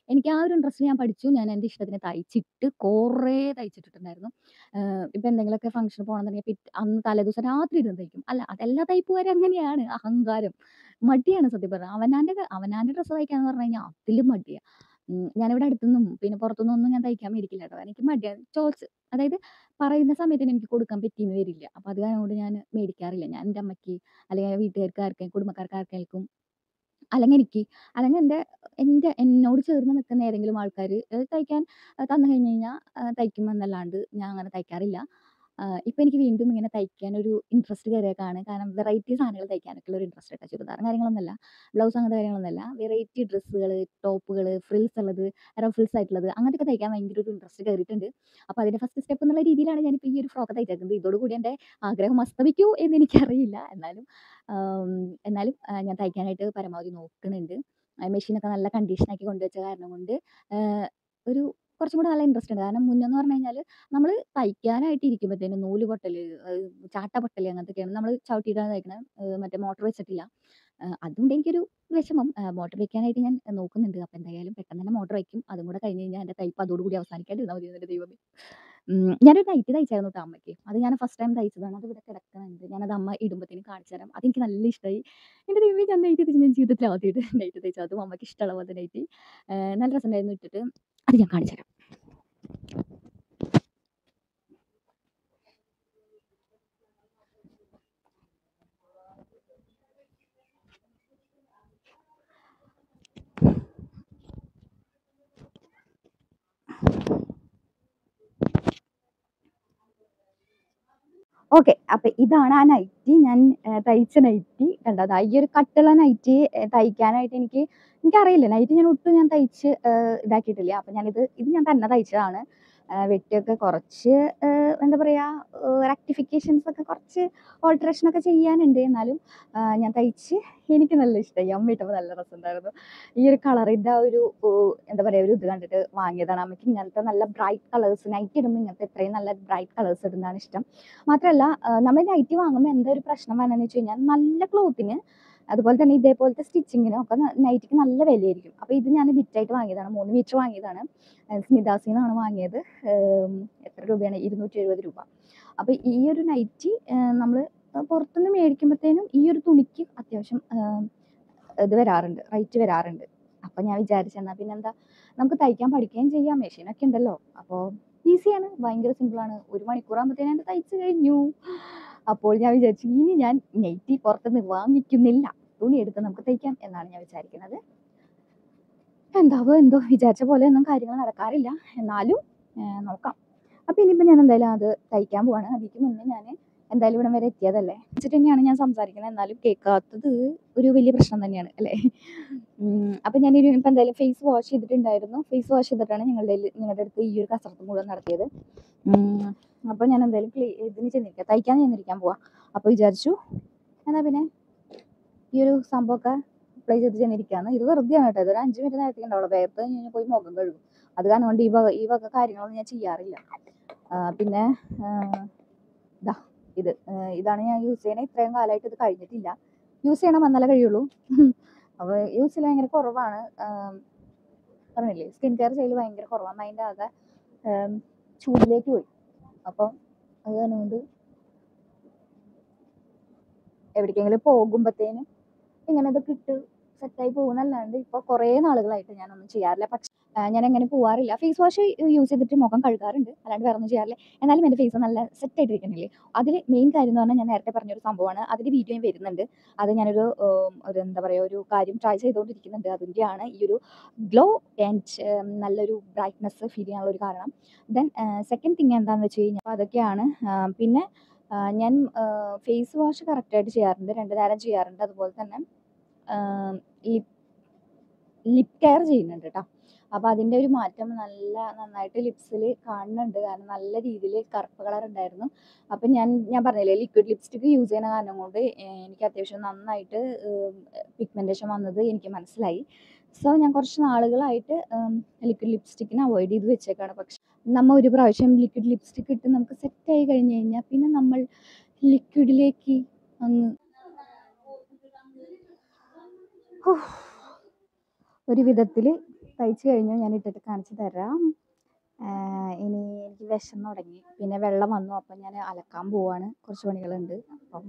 എനിക്ക് ആ ഒരു ഇൻട്രസ്റ്റ് ഞാൻ പഠിച്ചു. ഞാൻ എൻ്റെ ഇഷ്ടത്തിന് തയ്ച്ചിട്ട് കുറേ തയ്ച്ചിട്ടിട്ടുണ്ടായിരുന്നു. ഏഹ് ഇപ്പൊ എന്തെങ്കിലുമൊക്കെ ഫംഗ്ഷന് പോകണമെന്നുണ്ടെങ്കിൽ പിറ്റ് അന്ന് തലേദിവസം രാത്രി ഇരുന്ന് തയ്ക്കും. അല്ല അതെല്ലാ തയ്യൽക്കാരും അങ്ങനെയാണ്. അഹങ്കാരം. മടിയാണ് സത്യം പറഞ്ഞാ. അവനാൻ്റെ ക അവനാൻ്റെ ഡ്രസ്സ് തയ്ക്കാന്ന് പറഞ്ഞു കഴിഞ്ഞാൽ അതിലും മടിയാ. ഉം ഞാനിവിടെ അടുത്തുനിന്നും പിന്നെ പുറത്തുനിന്നൊന്നും ഞാൻ തയ്ക്കാൻ മേടിക്കില്ല കേട്ടോ. എനിക്ക് മടിയാ. ചോദിച്ച് അതായത് പറയുന്ന സമയത്തിന് എനിക്ക് കൊടുക്കാൻ പറ്റിയെന്ന് വരില്ല. അപ്പൊ അത് കാരണം കൊണ്ട് ഞാൻ മേടിക്കാറില്ല. ഞാൻ എൻ്റെ അമ്മയ്ക്ക് അല്ലെങ്കിൽ വീട്ടുകാർക്ക് ആർക്കെങ്കിലും കുടുംബക്കാർക്ക് ആർക്കെങ്കിലും അല്ലെങ്കിൽ എനിക്ക് അല്ലെങ്കിൽ എൻ്റെ എൻ്റെ എന്നോട് ചേർന്ന് നിൽക്കുന്ന ഏതെങ്കിലും ആൾക്കാര് ഏഹ് തയ്ക്കാൻ തന്നു കഴിഞ്ഞ് കഴിഞ്ഞാൽ ഏഹ് തയ്ക്കും എന്നല്ലാണ്ട് ഞാൻ അങ്ങനെ തയ്ക്കാറില്ല. ആഹ് ഇപ്പൊ എനിക്ക് വീണ്ടും ഇങ്ങനെ തയ്ക്കാനൊരു ഇൻട്രസ്റ്റ് കയറിയേക്കാണ്. കാരണം വെറൈറ്റി സാധനങ്ങൾ തയ്ക്കാനൊക്കെയുള്ള ഒരു ഇൻട്രസ്റ്റ് കേട്ടോ. ചുരിദാറും കാര്യങ്ങളൊന്നുമല്ല. ബ്ലൗസ് അങ്ങനത്തെ കാര്യങ്ങളൊന്നുമല്ല. വെറൈറ്റി ഡ്രസ്സുകള്, ടോപ്പുകള്, ഫ്രിൽസ് ഉള്ളത്, റഫിൾസ് ആയിട്ടുള്ളത് അങ്ങനത്തെയൊക്കെ തയ്ക്കാൻ ഭയങ്കര ഒരു ഇൻട്രസ്റ്റ് കയറിയിട്ടുണ്ട്. അപ്പൊ അതിന്റെ ഫസ്റ്റ് സ്റ്റെപ്പ് എന്നുള്ള രീതിയിലാണ് ഞാനിപ്പോ ഈ ഒരു ഫ്രോക്ക് തയ്ച്ചേക്കുന്നത്. ഇതോടുകൂടി എൻ്റെ ആഗ്രഹം അസ്തമിക്കുമോ എന്ന് എനിക്കറിയില്ല. എന്നാലും ആം, എന്നാലും ആഹ് ഞാൻ തയ്ക്കാനായിട്ട് പരമാവധി നോക്കുന്നുണ്ട്. ആഹ് മെഷീനൊക്കെ നല്ല കണ്ടീഷനാക്കി കൊണ്ടുവച്ച കാരണം കൊണ്ട് ഏഹ് ഒരു കുറച്ചും കൂടെ നല്ല ഇൻട്രസ്റ്റ് ഉണ്ട്. കാരണം മുന്നെന്ന് പറഞ്ഞു കഴിഞ്ഞാല് നമ്മള് തയ്ക്കാനായിട്ട് ഇരിക്കുമ്പത്തേനും നൂല് പൊട്ടല്, ഏഹ് ചാട്ട പൊട്ടല് അങ്ങനത്തൊക്കെയാണ്. നമ്മള് ചവിട്ടിയിട്ടാണ് തയ്ക്കണെ. ഏഹ് മറ്റേ മോട്ടർ വെച്ചിട്ടില്ല. ഏഹ് അതുകൊണ്ട് എനിക്കൊരു വിഷമം. ഏഹ് മോട്ടർ വെക്കാനായിട്ട് ഞാൻ നോക്കുന്നുണ്ട്. അപ്പൊ എന്തായാലും പെട്ടെന്ന് തന്നെ മോട്ടർ വെക്കും. അതും കൂടെ കഴിഞ്ഞ് കഴിഞ്ഞാൽ എൻ്റെ തയ്പ്പ് അതോടുകൂടി അവസാനിക്കാണ്ടിരുന്നാൽ മതി എൻ്റെ ദൈവമേ. ഉം ഞാനൊരു നൈറ്റി തയ്ച്ചായിരുന്നു ട്ടോ അമ്മയ്ക്ക്. അത് ഞാൻ ഫസ്റ്റ് ടൈം തയ്ച്ചതാണ്. അത് ഇവിടെ കിടക്കുന്നുണ്ട്. ഞാനത് അമ്മ ഇടുമ്പത്തേനും കാണിച്ചു തരാം. അതെനിക്ക് നല്ല ഇഷ്ടമായി. എൻ്റെ ദൈവമേ ഞാൻ നൈറ്റി തയ്ച്ച് ഞാൻ ജീവിതത്തിൽ ആദ്യമായിട്ട് നൈറ്റി തയ്ച്ചു. അതും അമ്മയ്ക്ക് ഇഷ്ടമുള്ള പോലത്തെ നൈറ്റി. ഏഹ് നല്ല രസമുണ്ടായിരുന്നു ഇട്ടിട്ട്. അത് ഞാൻ കാണിച്ചു തരാം. ഓക്കെ. അപ്പൊ ഇതാണ് ആ നൈറ്റി. ഞാൻ ഏഹ് തയ്ച്ച നൈറ്റി. കണ്ടോ? ദാ ഈ ഒരു കട്ടുള്ള നൈറ്റി ഏഹ് തയ്ക്കാനായിട്ട് എനിക്ക് എനിക്കറിയില്ല. നൈറ്റി ഞാൻ ഒട്ടും ഞാൻ തയ്ച്ച് ഏഹ് ഇതാക്കിയിട്ടില്ല. അപ്പൊ ഞാനിത് ഇത് ഞാൻ തന്നെ തയ്ച്ചതാണ്. ഏഹ് വെട്ടിയൊക്കെ കുറച്ച് ഏഹ് എന്താ പറയാ ഏഹ് റെക്ടിഫിക്കേഷൻസ് ഒക്കെ കുറച്ച് ഓൾട്ടറേഷൻ ഒക്കെ ചെയ്യാനുണ്ട്. എന്നാലും ആഹ് ഞാൻ തയ്ച്ച് എനിക്ക് നല്ല ഇഷ്ടമായി. അമ്മ ഇട്ടപ്പോൾ നല്ല രസമുണ്ടായിരുന്നു. ഈ ഒരു കളറിന്റെ ആ ഒരു ഏഹ് എന്താ പറയാ ഒരു ഇത് കണ്ടിട്ട് വാങ്ങിയതാണ്. അമ്മയ്ക്ക് ഇങ്ങനത്തെ നല്ല ബ്രൈറ്റ് കളേഴ്സ് നൈറ്റി ഇടുമ്പോൾ ഇങ്ങനത്തെ ഇത്രയും നല്ല ബ്രൈറ്റ് കളേഴ്സ് ഇടുന്നതാണ് ഇഷ്ടം. മാത്രമല്ല ഏഹ് നമ്മൾ നൈറ്റി വാങ്ങുമ്പോൾ എന്താ ഒരു പ്രശ്നം വരുന്നതെന്ന് വെച്ച് കഴിഞ്ഞാൽ നല്ല ക്ലോത്തിന് അതുപോലെ തന്നെ ഇതേപോലത്തെ സ്റ്റിച്ചിങ്ങിനും ഒക്കെ ന- നൈറ്റിക്ക് നല്ല വിലയായിരിക്കും. അപ്പോൾ ഇത് ഞാൻ ബിറ്റായിട്ട് വാങ്ങിയതാണ്. മൂന്ന് മീറ്റർ വാങ്ങിയതാണ്. ഏഹ് സ്മിതാസിൽ നിന്നാണ് വാങ്ങിയത്. ഏഹ് എത്ര രൂപയാണ്? ഇരുന്നൂറ്റി എഴുപത് രൂപ. അപ്പോൾ ഈ ഒരു നൈറ്റി നമ്മൾ പുറത്തുനിന്ന് മേടിക്കുമ്പോഴത്തേനും ഈ ഒരു തുണിക്ക് അത്യാവശ്യം ഏഹ് ഇത് വരാറുണ്ട് റേറ്റ് വരാറുണ്ട്. അപ്പോൾ ഞാൻ വിചാരിച്ചു എന്നാൽ പിന്നെന്താ നമുക്ക് തയ്ക്കാൻ പഠിക്കുകയും ചെയ്യാം. മെഷീനൊക്കെ ഉണ്ടല്ലോ. അപ്പോൾ ഈസിയാണ്. ഭയങ്കര സിമ്പിളാണ്. ഒരു മണിക്കൂറാകുമ്പോഴത്തേനും എൻ്റെ തയ്ച്ച് കഴിഞ്ഞു. അപ്പോൾ ഞാൻ വിചാരിച്ചു ഇനി ഞാൻ നൈറ്റി പുറത്തുനിന്ന് വാങ്ങിക്കുന്നില്ല. തുണി എടുത്ത് നമുക്ക് തയ്ക്കാം എന്നാണ് ഞാൻ വിചാരിക്കുന്നത്. എന്താവോ എന്തോ വിചാരിച്ച പോലെ ഒന്നും കാര്യങ്ങൾ നടക്കാറില്ല. എന്നാലും ഏഹ് നോക്കാം. അപ്പോൾ ഇനിയിപ്പോൾ ഞാൻ എന്തായാലും അത് തയ്ക്കാൻ പോവാണ്. അതിക്ക് മുന്നേ ഞാൻ എന്തായാലും ഇവിടം വരെ എത്തിയതല്ലേ. വെച്ചിട്ട് തന്നെയാണ് ഞാൻ സംസാരിക്കുന്നത്. എന്നാലും കേൾക്കാത്തത് ഒരു വലിയ പ്രശ്നം തന്നെയാണ് അല്ലേ? ഉം, അപ്പോൾ ഞാൻ ഇനിയിപ്പോൾ എന്തായാലും ഫേസ് വാഷ് ചെയ്തിട്ടുണ്ടായിരുന്നു. ഫേസ് വാഷ് ചെയ്തിട്ടാണ് ഞങ്ങളുടെ നിങ്ങളുടെ അടുത്ത് ഈ ഒരു കസരത്ത് മുഴുവൻ നടത്തിയത്. ഉം, അപ്പോൾ ഞാൻ എന്തായാലും ക്ലീ ഇതിന് ചെന്നിരിക്കാം തയ്ക്കാൻ ചെന്നിരിക്കാൻ പോവാ. അപ്പോൾ വിചാരിച്ചു എന്നാൽ പിന്നെ ഈ ഒരു സംഭവമൊക്കെ അപ്ലൈ ചെയ്ത് ചെന്നിരിക്കാന്ന്. ഇത് വെറുതെയാണ് കേട്ടോ. ഇതൊരു അഞ്ച് മിനിറ്റ് നേരത്തേക്ക് ഉണ്ടാവുള്ളൂ. വേർത്ത് കഴിഞ്ഞ് കഴിഞ്ഞാൽ പോയി മുഖം കഴുകും. അത് കാരണം കൊണ്ട് ഈ വക ഈ വക കാര്യങ്ങളൊന്നും ഞാൻ ചെയ്യാറില്ല. ആ, പിന്നെ ആ, ദാ ഇത് ആ, ഇതാണ് ഞാൻ യൂസ് ചെയ്യണത്. ഇത്രയും കാലമായിട്ട് ഇത് കഴിഞ്ഞിട്ടില്ല. യൂസ് ചെയ്യണം എന്നാലേ കഴിയുള്ളൂ. അപ്പോൾ യൂസ് ചെയ്യൽ ഭയങ്കര കുറവാണ്. ആം, പറഞ്ഞില്ലേ സ്കിൻ കെയർ ചെയ്യൽ ഭയങ്കര കുറവാണ്. അതിൻ്റെ ആകെ ആം, ചൂടിലേക്ക് പോയി. അപ്പം അത് കാരണം കൊണ്ട് എവിടേക്കെങ്കിലും പോകുമ്പോഴത്തേനും ഇങ്ങനെ ഇതൊക്കെ ഇട്ട് സെറ്റായി പോകുന്നല്ലാണ്ട് ഇപ്പോൾ കുറേ നാളുകളായിട്ട് ഞാനൊന്നും ചെയ്യാറില്ല. പക്ഷേ ആ, ഞാൻ അങ്ങനെ പോവാറില്ല. ഫേസ് വാഷ് യൂസ് ചെയ്തിട്ട് മുഖം കഴുകാറുണ്ട്. അല്ലാണ്ട് വേറെ ഒന്നും ചെയ്യാറില്ല. എന്നാലും എൻ്റെ ഫേസ് നല്ല സെറ്റായിട്ട് ഇരിക്കുന്നില്ലേ. അതിൽ മെയിൻ കാര്യം എന്ന് പറഞ്ഞാൽ ഞാൻ നേരത്തെ പറഞ്ഞൊരു സംഭവമാണ്. അതിൻ്റെ വീഡിയോയും വരുന്നുണ്ട്. അത് ഞാനൊരു ഉം, ഒരു എന്താ പറയുക ഒരു കാര്യം ട്രൈ ചെയ്തുകൊണ്ടിരിക്കുന്നുണ്ട്. അതിൻ്റെയാണ് ഈ ഒരു ഗ്ലോ ആൻഡ് നല്ലൊരു ബ്രൈറ്റ്നസ് ഫീൽ ചെയ്യാനുള്ള ഒരു കാരണം. ദെൻ സെക്കൻഡ് തിങ് എന്താണെന്ന് വെച്ച് കഴിഞ്ഞാൽ അപ്പോൾ അതൊക്കെയാണ്. ആ, പിന്നെ ആ, ഞാൻ ഫേസ് വാഷ് കറക്റ്റായിട്ട് ചെയ്യാറുണ്ട്. രണ്ട് നേരം ചെയ്യാറുണ്ട്. അതുപോലെ തന്നെ ലിപ് ലിപ് കെയർ ചെയ്യുന്നുണ്ട് കേട്ടോ. അപ്പോൾ അതിൻ്റെ ഒരു മാറ്റം നല്ല നന്നായിട്ട് ലിപ്സിൽ കാണുന്നുണ്ട്. കാരണം നല്ല രീതിയിൽ കറുപ്പ് കളർ ഉണ്ടായിരുന്നു. അപ്പം ഞാൻ ഞാൻ പറഞ്ഞില്ലേ ലിക്വിഡ് ലിപ്സ്റ്റിക് യൂസ് ചെയ്യുന്ന കാരണം കൊണ്ട് ഏഹ് എനിക്ക് അത്യാവശ്യം നന്നായിട്ട് പിഗ്മെൻറ്റേഷൻ വന്നത് എനിക്ക് മനസ്സിലായി. സോ ഞാൻ കുറച്ച് നാളുകളായിട്ട് ലിക്വിഡ് ലിപ്സ്റ്റിക്കിനെ അവോയ്ഡ് ചെയ്ത് വെച്ചേക്കാണ്. പക്ഷെ നമ്മൾ ഒരു പ്രാവശ്യം ലിക്വിഡ് ലിപ്സ്റ്റിക് ഇട്ട് നമുക്ക് സെറ്റായി കഴിഞ്ഞ് കഴിഞ്ഞാൽ പിന്നെ നമ്മൾ ലിക്വിഡിലേക്ക് അങ്ങ് ഒരു വിധത്തിൽ തയ്ച്ച് കഴിഞ്ഞു ഞാൻ ഇട്ടിട്ട് കാണിച്ചു തരാം ആ, ഇനി എനിക്ക് വിശന്ന് തുടങ്ങി പിന്നെ വെള്ളം വന്നു അപ്പം ഞാൻ അലക്കാൻ പോവാണ് കുറച്ച് പണികളുണ്ട് അപ്പം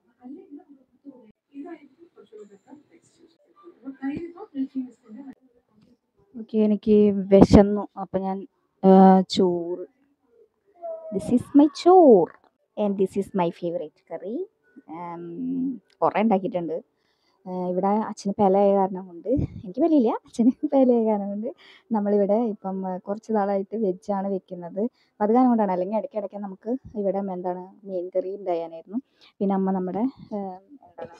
ഓക്കെ എനിക്ക് വിശന്നു അപ്പം ഞാൻ ആ, ചോറ് this is my chor and this is my favourite curry കുറേ ഉണ്ടാക്കിയിട്ടുണ്ട് ആ, ഇവിടെ അച്ഛന് പെലയായ കാരണം കൊണ്ട് എനിക്ക് പെലയില്ല അച്ഛന് പെലയായ കാരണം കൊണ്ട് നമ്മളിവിടെ ഇപ്പം ആ, കുറച്ച് നാളായിട്ട് വെജാണ് വെക്കുന്നത് അപ്പം അത് കാരണം കൊണ്ടാണ് അല്ലെങ്കിൽ ഇടയ്ക്ക് ഇടയ്ക്ക് നമുക്ക് ഇവിടെ എന്താണ് മീൻ കറി ഉണ്ടായാനായിരുന്നു പിന്നെ അമ്മ നമ്മുടെ ആ, എന്താണ്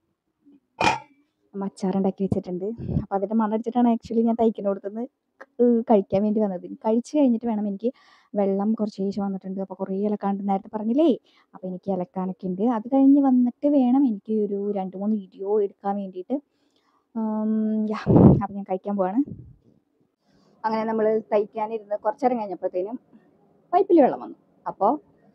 അമ്മ അച്ചാറുണ്ടാക്കി വെച്ചിട്ടുണ്ട് അപ്പോൾ അതിൻ്റെ മണടിച്ചിട്ടാണ് ആക്ച്വലി ഞാൻ തയ്ക്കുന്നിടത്തുനിന്ന് കഴിക്കാൻ വേണ്ടി വന്നത് കഴിച്ച് കഴിഞ്ഞിട്ട് വേണം എനിക്ക് വെള്ളം കുറച്ച് ശേഷം വന്നിട്ടുണ്ട് അപ്പോൾ കുറേ അലക്കാണ്ട് നേരത്തെ പറഞ്ഞില്ലേ അപ്പോൾ എനിക്ക് അലക്കാനൊക്കെ ഉണ്ട് അത് കഴിഞ്ഞ് വന്നിട്ട് വേണം എനിക്ക് ഒരു രണ്ട് മൂന്ന് വീഡിയോ എടുക്കാൻ വേണ്ടിയിട്ട് യാ അപ്പോൾ ഞാൻ കഴിക്കാൻ പോവാണ് അങ്ങനെ നമ്മൾ തയ്ക്കാനിരുന്ന് കുറച്ചേരം കഴിഞ്ഞപ്പോഴത്തേനും പൈപ്പിൽ വെള്ളം വന്നു അപ്പോൾ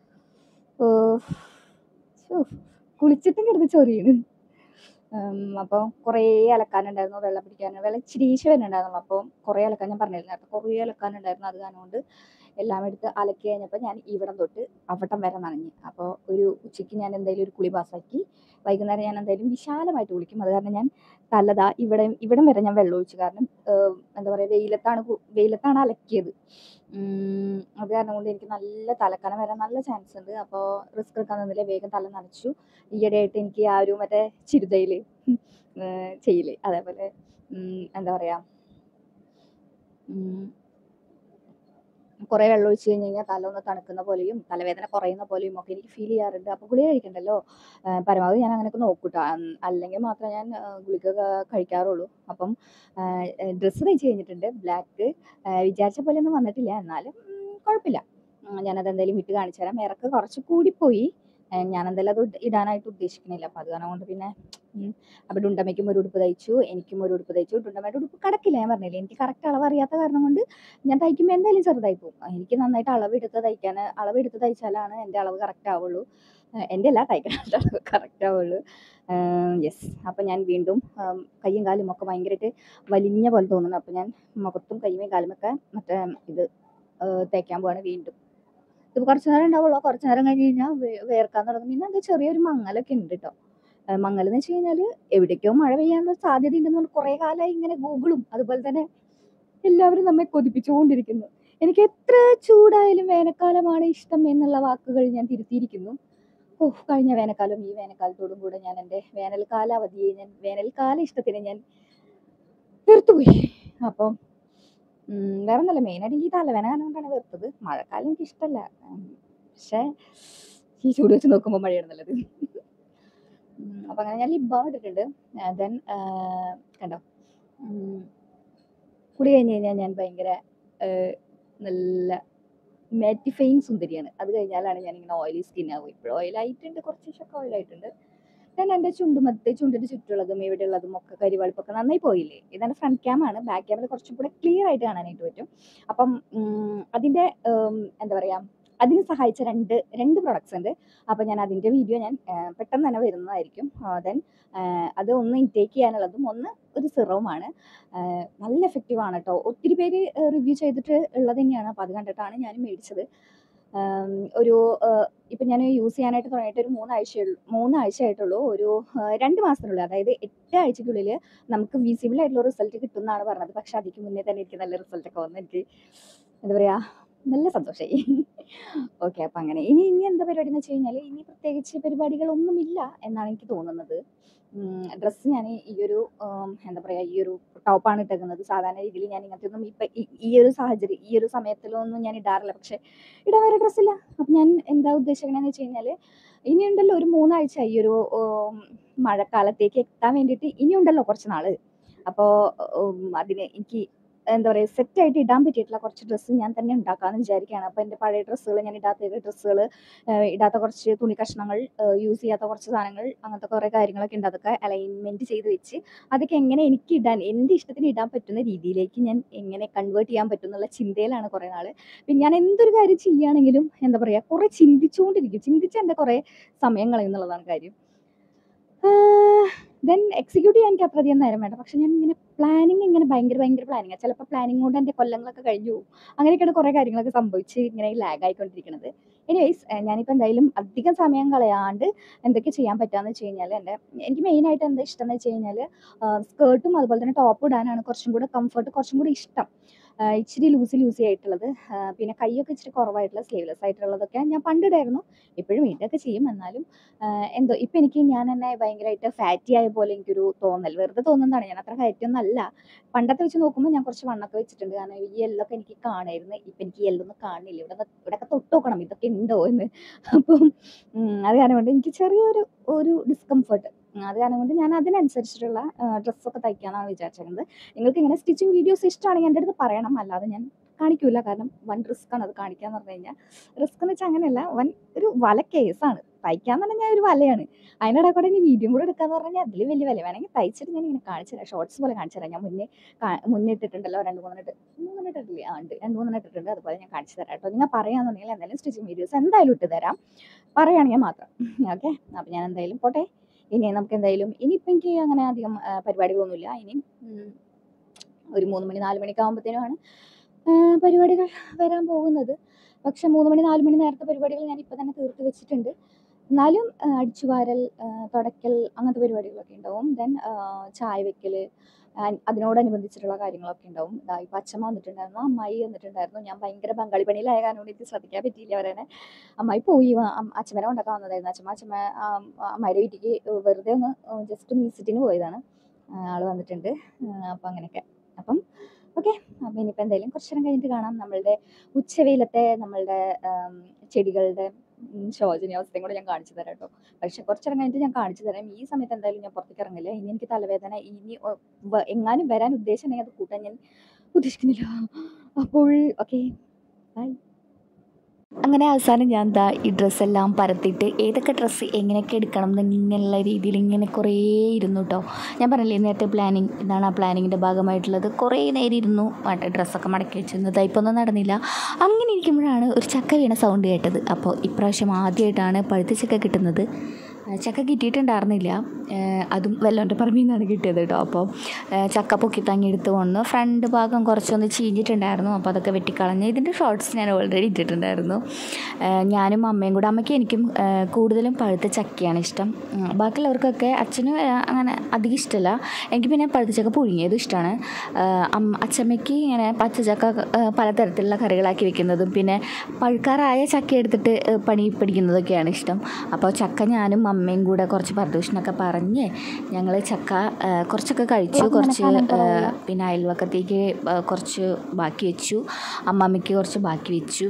കുളിച്ചിട്ടും കിടന്ന് ചൊറിയാണ് അപ്പോൾ കുറേ അലക്കാനുണ്ടായിരുന്നു വെള്ളം പിടിക്കാൻ വെള്ളം ഇച്ചിരി ഈശ വരുന്നുണ്ടായിരുന്നു അപ്പോൾ കുറേ അലക്കാൻ ഞാൻ പറഞ്ഞിരുന്നു നേരത്തെ കുറേ അലക്കാനുണ്ടായിരുന്നു അത് കാരണം കൊണ്ട് എല്ലാം എടുത്ത് അലക്കി കഴിഞ്ഞപ്പോൾ ഞാൻ ഇവിടം തൊട്ട് അവിടം വരെ നനഞ്ഞു അപ്പോൾ ഒരു ഉച്ചയ്ക്ക് ഞാൻ എന്തായാലും ഒരു കുളി പാസ്സാക്കി വൈകുന്നേരം ഞാൻ എന്തായാലും വിശാലമായിട്ട് കുളിക്കും അത് കാരണം ഞാൻ തലതാ ഇവിടെ ഇവിടം വരെ ഞാൻ വെള്ളം ഒഴിച്ചു കാരണം ഏഹ്, എന്താ പറയുക വെയിലത്താണ് കു- വെയിലത്താണ് അലക്കിയത് ഉം, അത് കാരണം കൊണ്ട് എനിക്ക് നല്ല തലക്കനം വരാൻ നല്ല ചാൻസ് ഉണ്ട് അപ്പോൾ റിസ്ക് എടുക്കാൻ നിന്നില്ല വേഗം തല നനച്ചു ഈയിടെയായിട്ട് എനിക്ക് ആ ഒരു മറ്റേ ചിരുതയിൽ ചെയ്യില്ലേ അതേപോലെ ഉം, എന്താ പറയുക കുറേ വെള്ളം ഒഴിച്ച് കഴിഞ്ഞ് കഴിഞ്ഞാൽ തല ഒന്ന് തണുക്കുന്ന പോലെയും തലവേദന കുറയുന്ന പോലെയും ഒക്കെ എനിക്ക് ഫീൽ ചെയ്യാറുണ്ട് അപ്പോൾ ഗുളിക കഴിക്കണ്ടല്ലോ ആ, പരമാവധി ഞാൻ അങ്ങനെയൊക്കെ നോക്കൂട്ടോ അൻ- അല്ലെങ്കിൽ മാത്രമേ ഞാൻ ആ, ഗുളിക ക- കഴിക്കാറുള്ളൂ അപ്പം ഡ്രസ്സ് തയ്ച്ച് കഴിഞ്ഞിട്ടുണ്ട് ബ്ലാക്ക് വിചാരിച്ച പോലെ ഒന്നും വന്നിട്ടില്ല എന്നാലും ഉം, കുഴപ്പമില്ല ഉം, ഞാനത് എന്തായാലും ഇട്ട് കാണിച്ചു തരാം ഇറക്ക് കുറച്ച് കൂടിപ്പോയി ആ, ഞാൻ എന്തായാലും അത് ഇട- ഇടാനായിട്ട് ഉദ്ദേശിക്കുന്നില്ല അപ്പം അത് കാരണം കൊണ്ട് പിന്നെ ഉം, അപ്പം ഡുണ്ടമ്മയ്ക്കും ഒരു ഉടുപ്പ് തയ്ച്ചു എനിക്കും ഒരു ഉടുപ്പ് തയ്ച്ചു ഡുണ്ടമ്മയുടെ ഉടുപ്പ് കടക്കില്ല ഞാൻ പറഞ്ഞില്ലേ എനിക്ക് കറക്റ്റ് അളവ് അറിയാത്ത കാരണം കൊണ്ട് ഞാൻ തയ്ക്കുമ്പോൾ എന്തായാലും ചെറുതായി പോകും എനിക്ക് നന്നായിട്ട് അളവെടുത്ത് തയ്ക്കാൻ അളവെടുത്ത് തയ്ച്ചാലാണ് എൻ്റെ അളവ് കറക്റ്റ് ആവുള്ളൂ ഏഹ് എൻ്റെ അല്ല തയ്ക്കാനുള്ള അളവ് കറക്റ്റ് ആവുള്ളൂ യെസ് അപ്പം ഞാൻ വീണ്ടും ആം, കയ്യും കാലും ഒക്കെ ഭയങ്കരമായിട്ട് വലിഞ്ഞ പോലെ തോന്നുന്നു അപ്പം ഞാൻ മുഖത്തും കയ്യുമേയും കാലുമൊക്കെ മറ്റേ ഇത് ഏഹ് തേക്കാൻ പോവാണ് വീണ്ടും ഇത് കുറച്ച് നേരം ഉണ്ടാവുള്ളൂ കുറച്ച് നേരം കഴിഞ്ഞ് കഴിഞ്ഞാൽ വേർക്കാൻ തുടങ്ങും പിന്നെ എന്താ ചെറിയൊരു മങ്ങലൊക്കെ ഉണ്ട് കേട്ടോ മങ്ങൽ എന്ന് വെച്ച് കഴിഞ്ഞാൽ എവിടേക്കോ മഴ പെയ്യാനുള്ള സാധ്യത ഉണ്ടെന്ന് കുറേ കാലമായി ഇങ്ങനെ ഗൂഗിളും അതുപോലെ തന്നെ എല്ലാവരും നമ്മെ കൊതിപ്പിച്ചുകൊണ്ടിരിക്കുന്നു എനിക്ക് എത്ര ചൂടായാലും വേനൽക്കാലമാണ് ഇഷ്ടം എന്നുള്ള വാക്കുകൾ ഞാൻ തിരുത്തിയിരിക്കുന്നു ഓ കഴിഞ്ഞ വേനൽക്കാലം ഈ വേനൽക്കാലത്തോടും കൂടെ ഞാൻ എൻ്റെ വേനൽക്കാല അവധിയെ ഞാൻ വേനൽക്കാല ഇഷ്ടത്തിന് ഞാൻ തീർത്തുപോയി അപ്പം ഉം, വേറെ ഒന്നല്ല മെയിനായിട്ട് എനിക്ക് ഈ തലവേന കാരണം കൊണ്ടാണ് വെറുത്തത് മഴക്കാലം എനിക്ക് ഇഷ്ടമല്ല പക്ഷേ ഈ ചൂട് വെച്ച് നോക്കുമ്പോൾ മഴയാണ് നല്ലത് ഉം, അപ്പം അങ്ങനെ ഞാൻ ലിപ് ബാം ഇട്ടിട്ടുണ്ട് ദെൻ കണ്ടോ ഉം, കുളി കഴിഞ്ഞ് കഴിഞ്ഞാൽ ഞാൻ ഭയങ്കര ഏഹ്, നല്ല മാറ്റിഫൈങ് സുന്ദരിയാണ് അത് കഴിഞ്ഞാലാണ് ഞാൻ ഇങ്ങനെ ഓയിലി സ്കിൻ ആവും ഇപ്പോഴും ഓയിലായിട്ടുണ്ട് കുറച്ച് ദിവസമൊക്കെ ഓയിലായിട്ടുണ്ട് ഞാൻ എൻ്റെ ചുണ്ടുമത്തെ ചുണ്ടിന് ചുറ്റുള്ളതും ഇവിടെയുള്ളതും ഒക്കെ കരിവാളിപ്പൊക്കെ നന്നായി പോയില്ലേ ഇതാണ് ഫ്രണ്ട് ക്യാം ആണ് ബാക്ക് ക്യാമിൽ കുറച്ചും കൂടെ ക്ലിയർ ആയിട്ട് കാണാനായിട്ട് പറ്റും അപ്പം ഉം, അതിൻ്റെ ഉം, എന്താ പറയുക അതിന് സഹായിച്ച രണ്ട് രണ്ട് പ്രൊഡക്ട്സ് ഉണ്ട് അപ്പോൾ ഞാൻ അതിൻ്റെ വീഡിയോ ഞാൻ ആ, പെട്ടെന്ന് തന്നെ വരുന്നതായിരിക്കും ദെൻ അത് ഒന്ന് ഇൻടേക്ക് ചെയ്യാനുള്ളതും ഒന്ന് ഒരു സിറവുമാണ് നല്ല എഫക്റ്റീവ് ആണ് കേട്ടോ ഒത്തിരി പേര് റിവ്യൂ ചെയ്തിട്ട് ഉള്ളത് തന്നെയാണ് അപ്പോൾ അത് കണ്ടിട്ടാണ് ഞാൻ മേടിച്ചത് ആം, ഒരു ഇപ്പം ഞാൻ യൂസ് ചെയ്യാനായിട്ട് തുടങ്ങിയിട്ട് ഒരു മൂന്നാഴ്ചയുള്ളൂ മൂന്നാഴ്ച ആയിട്ടുള്ളൂ ഒരു ആ, രണ്ട് മാസത്തിനുള്ളിൽ അതായത് എട്ട് ആഴ്ചക്കുള്ളിൽ നമുക്ക് വിസിബിൾ ആയിട്ടുള്ള റിസൾട്ട് കിട്ടും എന്നാണ് പറഞ്ഞത് പക്ഷെ അതിക്ക് മുന്നേ തന്നെ എനിക്ക് നല്ല റിസൾട്ട് ഒക്കെ വന്നു എനിക്ക് എന്താ പറയുക നല്ല സന്തോഷമായി ഓക്കെ അപ്പം അങ്ങനെ ഇനി ഇനി എന്താ പരിപാടി എന്ന് വെച്ച് കഴിഞ്ഞാൽ ഇനി പ്രത്യേകിച്ച് പരിപാടികളൊന്നുമില്ല എന്നാണ് എനിക്ക് തോന്നുന്നത് ഡ്രസ്സ് ഞാൻ ഈ ഒരു ഉം, എന്താ പറയുക ഈ ഒരു ടോപ്പാണ് ഇട്ടേക്കുന്നത് സാധാരണ രീതിയിൽ ഞാൻ ഇങ്ങനത്തെ ഒന്നും ഇപ്പം ഈ ഒരു സാഹചര്യം ഈ ഒരു സമയത്തിലൊന്നും ഞാൻ ഇടാറില്ല പക്ഷെ ഇടാൻ വേറെ ഡ്രസ്സില്ല അപ്പം ഞാൻ എന്താ ഉദ്ദേശിക്കണമെന്ന് വെച്ച് കഴിഞ്ഞാൽ ഇനിയുണ്ടല്ലോ ഒരു മൂന്നാഴ്ച ഈ ഒരു ഉം, മഴക്കാലത്തേക്ക് എത്താൻ വേണ്ടിയിട്ട് ഇനിയുണ്ടല്ലോ കുറച്ച് നാൾ അപ്പോൾ അതിന് എനിക്ക് എന്താ പറയുക സെറ്റായിട്ട് ഇടാൻ പറ്റിയിട്ടുള്ള കുറച്ച് ഡ്രസ്സ് ഞാൻ തന്നെ ഉണ്ടാക്കാമെന്ന് വിചാരിക്കുകയാണ് അപ്പോൾ എൻ്റെ പഴയ ഡ്രസ്സുകൾ ഞാൻ ഇടാത്ത ഡ്രസ്സുകൾ ഇടാത്ത കുറച്ച് തുണി കഷ്ണങ്ങൾ യൂസ് ചെയ്യാത്ത കുറച്ച് സാധനങ്ങൾ അങ്ങനത്തെ കുറേ കാര്യങ്ങളൊക്കെ ഉണ്ട് അതൊക്കെ അലൈൻമെൻറ്റ് ചെയ്ത് വെച്ച് അതൊക്കെ എങ്ങനെ എനിക്ക് ഇടാൻ എൻ്റെ ഇഷ്ടത്തിന് ഇടാൻ പറ്റുന്ന രീതിയിലേക്ക് ഞാൻ എങ്ങനെ കൺവേർട്ട് ചെയ്യാൻ പറ്റും എന്നുള്ള ചിന്തയിലാണ് കുറേ നാൾ പിന്നെ ഞാൻ എന്തൊരു കാര്യം ചെയ്യുകയാണെങ്കിലും എന്താ പറയുക കുറേ ചിന്തിച്ചുകൊണ്ടിരിക്കും ചിന്തിച്ച് എൻ്റെ കുറേ സമയം കളയുന്നുള്ളതാണ് കാര്യം ദെൻ എക്സിക്യൂട്ട് ചെയ്യാൻ എനിക്ക് അത്രയധികം നേരം വേണ്ട പക്ഷെ ഞാൻ ഇങ്ങനെ പ്ലാനിങ് ഇങ്ങനെ ഭയങ്കര ഭയങ്കര പ്ലാനിങ് ചിലപ്പോൾ പ്ലാനിങ് കൊണ്ട് എൻ്റെ കൊല്ലങ്ങളൊക്കെ കഴിഞ്ഞു പോകും അങ്ങനെയൊക്കെയാണ് കുറേ കാര്യങ്ങളൊക്കെ സംഭവിച്ച് ഇങ്ങനെ ലാഗ് ആയിക്കൊണ്ടിരിക്കുന്നത് എനിവേസ് ഞാനിപ്പോൾ എന്തായാലും അധികം സമയം കളയാണ്ട് എന്തൊക്കെ ചെയ്യാൻ പറ്റാന്ന് വെച്ച് കഴിഞ്ഞാൽ എൻ്റെ എനിക്ക് മെയിനായിട്ട് എന്താ ഇഷ്ടം എന്ന് വെച്ച് കഴിഞ്ഞാൽ സ്കേർട്ടും അതുപോലെ തന്നെ ടോപ്പ് ഇടാനാണ് കുറച്ചും കൂടെ കംഫർട്ട് കുറച്ചും കൂടി ഇഷ്ടം ആ, ഇച്ചിരി ലൂസി ലൂസി ആയിട്ടുള്ളത് ആ, പിന്നെ കൈയൊക്കെ ഇച്ചിരി കുറവായിട്ടുള്ള സ്ലീവ്ലെസ് ആയിട്ടുള്ളതൊക്കെ ഞാൻ പണ്ടിടായിരുന്നു ഇപ്പോഴും ഇതൊക്കെ ചെയ്യും എന്നാലും ആ, എന്തോ ഇപ്പം എനിക്ക് ഞാൻ തന്നെ ഭയങ്കരമായിട്ട് ഫാറ്റി ആയ പോലെ എനിക്കൊരു തോന്നൽ വെറുതെ തോന്നുന്നതാണ് ഞാൻ അത്ര ഫാറ്റി ഒന്നും അല്ല പണ്ടത്തെ വെച്ച് നോക്കുമ്പോൾ ഞാൻ കുറച്ച് വണ്ണൊക്കെ വെച്ചിട്ടുണ്ട് കാരണം ഈ എല്ലൊക്കെ എനിക്ക് കാണായിരുന്നു ഇപ്പം എനിക്ക് എല്ലൊന്നും കാണില്ല ഇവിടെ ഇവിടെയൊക്കെ തൊട്ട് നോക്കണം ഇതൊക്കെ ഉണ്ടോ എന്ന് അപ്പം ഉം, അത് കാരണം കൊണ്ട് എനിക്ക് ചെറിയൊരു ഒരു ഡിസ്കംഫർട്ട് അത് കാരണം കൊണ്ട് ഞാൻ അതിനനുസരിച്ചിട്ടുള്ള ഡ്രസ്സൊക്കെ തയ്ക്കാനാണ് വിചാരിച്ചിരുന്നത് നിങ്ങൾക്ക് ഇങ്ങനെ സ്റ്റിച്ചിങ് വീഡിയോസ് ഇഷ്ടമാണെങ്കിൽ എൻ്റെ അടുത്ത് പറയണം അല്ലാതെ ഞാൻ കാണിക്കൂല കാരണം വൺ റിസ്ക് ആണ് അത് കാണിക്കാന്ന് പറഞ്ഞു കഴിഞ്ഞാൽ റിസ്ക് എന്ന് വെച്ചാൽ അങ്ങനെയല്ല വൻ ഒരു വല കേസാണ് തയ്ക്കാന്ന് പറഞ്ഞാൽ ഒരു വലയാണ് അതിനിടെ കൂടെ ഇനി വീഡിയോ കൂടെ എടുക്കാന്ന് പറഞ്ഞാൽ അതിൽ വലിയ വില വേണമെങ്കിൽ തയ്ച്ചിട്ട് ഞാൻ ഇങ്ങനെ കാണിച്ചു തരാം ഷോർട്സ് പോലെ കാണിച്ചു തരാം ഞാൻ മുന്നേ കാ- മുന്നേ ഇട്ടിട്ടുണ്ടല്ലോ രണ്ട് മൂന്നെണ്ണം ഇട്ട് മൂന്നെണ്ണം ഇട്ടിട്ടില്ലേ ആ ഉണ്ട് രണ്ട് മൂന്നെണ്ണം ഇട്ടിട്ടുണ്ട് അതുപോലെ ഞാൻ കാണിച്ചു തരാം കേട്ടോ നിങ്ങൾ പറയാന്നുണ്ടെങ്കിൽ എന്തായാലും സ്റ്റിച്ചിങ് വീഡിയോസ് എന്തായാലും ഇട്ട് തരാം പറയുകയാണെങ്കിൽ മാത്രം ഓക്കെ അപ്പം ഞാൻ എന്തായാലും പോട്ടെ ഇനി നമുക്ക് എന്തായാലും ഇനിയിപ്പോൾ എനിക്ക് അങ്ങനെ അധികം ആ, പരിപാടികളൊന്നുമില്ല ഇനി ഉം, ഒരു മൂന്ന് മണി നാല് മണിയൊക്കെ ആകുമ്പോഴത്തേനുമാണ് പരിപാടികൾ വരാൻ പോകുന്നത് പക്ഷെ മൂന്ന് മണി നാല് മണി നേരത്തെ പരിപാടികൾ ഞാൻ ഇപ്പോൾ തന്നെ തീർത്ത് വെച്ചിട്ടുണ്ട് എന്നാലും ആ, അടിച്ചുവാരൽ ആ, തുടയ്ക്കൽ അങ്ങനത്തെ പരിപാടികളൊക്കെ ഉണ്ടാവും ദെൻ ചായ വെക്കൽ അതിനോടനുബന്ധിച്ചിട്ടുള്ള കാര്യങ്ങളൊക്കെ ഉണ്ടാവും ഇതാ ഇപ്പം അച്ഛമ്മ വന്നിട്ടുണ്ടായിരുന്നു അമ്മായി വന്നിട്ടുണ്ടായിരുന്നു ഞാൻ ഭയങ്കര ബംഗാളി പണിയിലായ കാരണം കൊണ്ട് എനിക്ക് ശ്രദ്ധിക്കാൻ പറ്റിയില്ല അവരെ അമ്മായി പോയി വ- അം- അച്ഛമ്മനെ കൊണ്ടൊക്കെ വന്നതായിരുന്നു അച്ഛമ്മ അച്ഛമ്മ ആ, അമ്മായിയുടെ വീട്ടിലേക്ക് വെറുതെ ഒന്ന് ജസ്റ്റ് ഒന്ന് വിസിറ്റിന് പോയതാണ് ആ, ആള് വന്നിട്ടുണ്ട് അപ്പം അങ്ങനെയൊക്കെ അപ്പം ഓക്കെ അപ്പം ഇനിയിപ്പോൾ എന്തായാലും കുറച്ച് നേരം കഴിഞ്ഞിട്ട് കാണാം നമ്മളുടെ ഉച്ചവെയിലത്തെ നമ്മളുടെ ആം, ചെടികളുടെ ഉം, ശോചനീയാവസ്ഥയും കൂടെ ഞാൻ കാണിച്ചു തരാം കേട്ടോ പക്ഷെ കുറച്ച് നേരം കഴിഞ്ഞിട്ട് ഞാൻ കാണിച്ചു തരാം ഈ സമയത്ത് എന്തായാലും ഞാൻ പുറത്തേക്ക് ഇറങ്ങില്ല ഇനി എനിക്ക് തലവേദന ഇനി ഒ- വ- എങ്ങാനും വരാൻ ഉദ്ദേശമുണ്ടെങ്കിൽ അത് കൂട്ടാൻ ഞാൻ ഉദ്ദേശിക്കുന്നില്ല അപ്പോൾ ഓക്കെ ബൈ അങ്ങനെ അവസാനം ഞാൻ ദാ ഈ ഡ്രസ്സെല്ലാം പരത്തിയിട്ട് ഏതൊക്കെ ഡ്രസ്സ് എങ്ങനെയൊക്കെ എടുക്കണം എന്നുള്ള രീതിയിൽ ഇങ്ങനെ കുറേ ഇരുന്നു കേട്ടോ ഞാൻ പറഞ്ഞില്ലേ നേരത്തെ പ്ലാനിങ് ഇതാണ് ആ പ്ലാനിങ്ങിൻ്റെ ഭാഗമായിട്ടുള്ളത് കുറേ നേരം ഇരുന്നു മറ്റേ ഡ്രസ്സൊക്കെ മടക്കി വെച്ചിരുന്നു തയ്പ്പൊന്നും നടന്നില്ല അങ്ങനെ ഇരിക്കുമ്പോഴാണ് ഒരു ചക്ക വീണ സൗണ്ട് കേട്ടത് അപ്പോൾ ഇപ്രാവശ്യം ആദ്യമായിട്ടാണ് പഴുത്ത ചക്ക കിട്ടുന്നത് ആ, ചക്ക കിട്ടിയിട്ടുണ്ടായിരുന്നില്ല ഏഹ് അതും വെല്ലോൻ്റെ പറമ്പിൽ നിന്നാണ് കിട്ടിയത് കേട്ടോ അപ്പോൾ ഏഹ് ചക്ക പൊക്കി തങ്ങിയെടുത്ത് കൊണ്ട് ഫ്രണ്ട് ഭാഗം കുറച്ചൊന്ന് ചീഞ്ഞിട്ടുണ്ടായിരുന്നു അപ്പോൾ അതൊക്കെ വെട്ടിക്കളഞ്ഞ് ഇതിൻ്റെ ഷോർട്സ് ഞാൻ ഓൾറെഡി ഇട്ടിട്ടുണ്ടായിരുന്നു ഏഹ് ഞാനും അമ്മയും കൂടെ അമ്മയ്ക്ക് എനിക്കും ഏഹ് കൂടുതലും പഴുത്ത ചക്കയാണ് ഇഷ്ടം ഉം, ബാക്കിയുള്ളവർക്കൊക്കെ അച്ഛന് ഏഹ് അങ്ങനെ അധികം ഇഷ്ടമല്ല എനിക്ക് പിന്നെ പഴുത്ത ചക്ക പുഴുങ്ങിയതും ഇഷ്ടമാണ് അമ്മ അച്ഛമ്മയ്ക്ക് ഇങ്ങനെ പച്ചച്ചക്ക ഏഹ് പലതരത്തിലുള്ള കറികളാക്കി വെക്കുന്നതും പിന്നെ പഴുക്കാറായ ചക്ക എടുത്തിട്ട് ഏഹ് പണി പിടിക്കുന്നതൊക്കെയാണ് ഇഷ്ടം അപ്പോൾ ചക്ക ഞാനും അമ്മയും കൂടെ കുറച്ച് പരദൂഷണമൊക്കെ പറഞ്ഞ് ഞങ്ങൾ ചക്ക ഏഹ് കുറച്ചൊക്കെ കഴിച്ചു കുറച്ച് ഏഹ് പിന്നെ അയൽവക്കത്തേക്ക് ഏഹ് കുറച്ച് ബാക്കി വെച്ചു അമ്മമ്മയ്ക്ക് കുറച്ച് ബാക്കി വെച്ചു